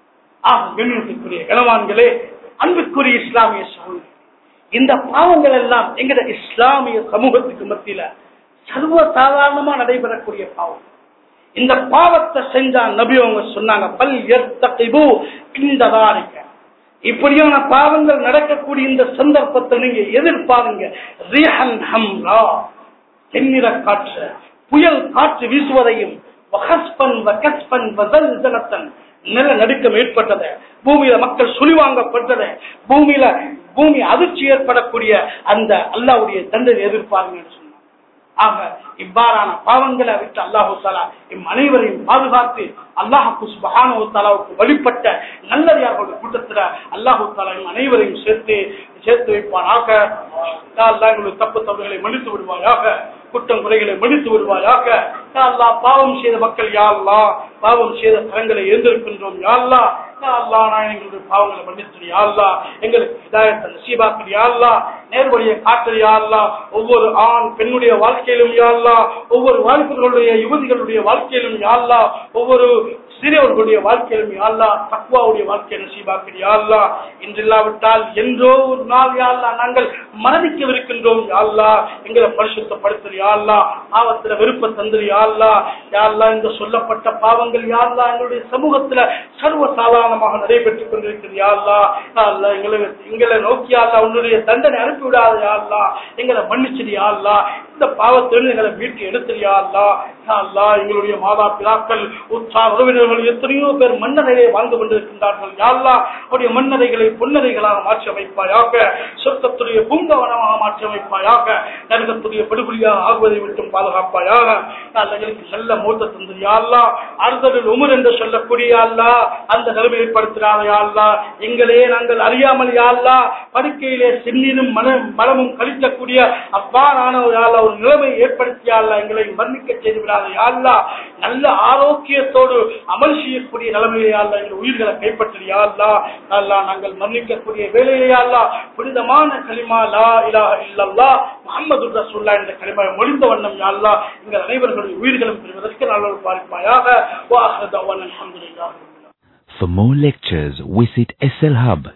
ஆக கண்ணியத்துக்குரிய கனவான்களே அன்புக்குரிய இஸ்லாமிய சகோதரி இந்த பாவங்கள் எல்லாம் எங்கட இஸ்லாமிய சமூகத்துக்கு மத்தியில சர்வ சாதாரணமா நடைபெறக்கூடிய பாவம் இந்த பாவத்தை செஞ்சா நபி அவங்க சொன்னாங்க பல் எத்தகைவு இந்த தாரிக்க இப்படியான பாவங்கள் நடக்கக்கூடிய இந்த சந்தர்ப்பத்தை நீங்க எதிர்பாருங்க ரிஹன் ஹம்ரா தென்னிற காற்று புயல் காற்று வீசுவதையும் வகஸ்பன் வகஸ்பன் வசல்ஜலத்தன் நில நடுக்கம் ஏற்பட்டது பூமியில மக்கள் சுழிவாங்கப்பட்டது பூமியில பூமி அதிர்ச்சி ஏற்படக்கூடிய அந்த அல்லாவுடைய தண்டனை எதிர்ப்பாருங்க சொன்னாங்க ஆக இவ்வாறான பாவங்களை விட்டு அல்லாஹு தாலா இம் அனைவரையும் பாதுகாத்து அல்லாஹு சுபஹானு தாலாவுக்கு வழிபட்ட நல்லதார்களுடைய கூட்டத்தில் அல்லாஹு தாலா இம் அனைவரையும் சேர்த்து சேர்த்து வைப்பானாக எங்களுடைய தப்பு தவறுகளை மன்னித்து விடுவாயாக குற்றம் குறைகளை மன்னித்து விடுவாயாக அல்லா பாவம் செய்த மக்கள் யாழ்லா பாவம் செய்த தரங்களை எழுந்திருக்கின்றோம் யாழ்லா அல்லா நான் எங்களுடைய பாவங்களை மன்னித்து யாழ்லா எங்களுக்கு இதாயத்தை நசீபாக்கள் யாழ்லா நேர்வழியை காட்டல் யாழ்லா ஒவ்வொரு ஆண் பெண்ணுடைய வாழ்க்கையிலும் யாழ்லா ஒவ்வொரு வாலிபர்களுடைய யுவதிகளுடைய வாழ்க்கையிலும் யாழ்லா ஒவ்வொரு சிறியவர்களுடைய வாழ்க்கையிலும் யாழ்லா தக்குவாவுடைய வாழ்க்கை நசீபாக்கள் யாழ்லா இன்றில்லாவிட்டால் என்றோ ஒரு நாள் யாழ்லா நாங்கள் மரணிக்கவிருக்கின்றோம் யாழ்லா எங்களை பரிசுத்தப்படுத்தல் யாழ்லா பாவத்துல விருப்ப தந்திரி யாழ்லா யாழ்லா இந்த சொல்லப்பட்ட பாவங்கள் யாழ்லா எங்களுடைய சமூகத்துல சர்வ சாதாரணமாக நடைபெற்றுக் கொண்டிருக்கிறது யாழ்லா யாழ்லா எங்களை எங்களை நோக்கி யாழ்லா உன்னுடைய தண்டனை அனுப்பிவிடாத யாழ்லா எங்களை மன்னிச்சிடு யாழ்லா இந்த பாவத்திலிருந்து எங்களை மீட்டு எடுத்துறியா அல்லா அல்லா எங்களுடைய மாதா பிதாக்கள் உற்சா உறவினர்கள் எத்தனையோ பேர் மன்னரையிலே வாழ்ந்து கொண்டிருக்கின்றார்கள் யாழ்லா அவருடைய மன்னரைகளை பொன்னரைகளாக மாற்றி அமைப்பாயாக சொர்க்கத்துடைய பூங்கவனமாக மாற்றி அமைப்பாயாக நரகத்துடைய படுகொலியாக ஆகுவதை விட்டும் பாதுகாப்பாயாக எங்களுக்கு நல்ல மூத்த தந்தது யாழ்லா அறுதலில் உமர் என்று சொல்லக்கூடிய அல்லா அந்த நிலைமை ஏற்படுத்தினாத யாழ்லா எங்களே நாங்கள் அறியாமல் யாழ்லா படுக்கையிலே சின்னீரும் மன மனமும் கழிக்கக்கூடிய அவ்வாறான யாழ்லா ஒரு நிலைமை ஏற்படுத்தியால எங்களை வர்ணிக்க செய்து விடாத யாழ்லா நல்ல ஆரோக்கியத்தோடு அமல் செய்யக்கூடிய நிலைமையிலே யாழ்லா எங்கள் உயிர்களை கைப்பற்றி யாழ்லா அல்லா நாங்கள் மன்னிக்கக்கூடிய வேலையிலே யாழ்லா புனிதமான களிமா லா இலா இல்லல்லா முகமது ரசூல்லா என்ற களிமா மொழிந்த வண்ணம் யாழ்லா எங்கள் அனைவர்களுடைய உயிர்களும் பெறுவதற்கு நல்ல பாதிப்பாயாக வாஹ் அல்ஹம்துலில்லாஹ் For more lectures, visit slhub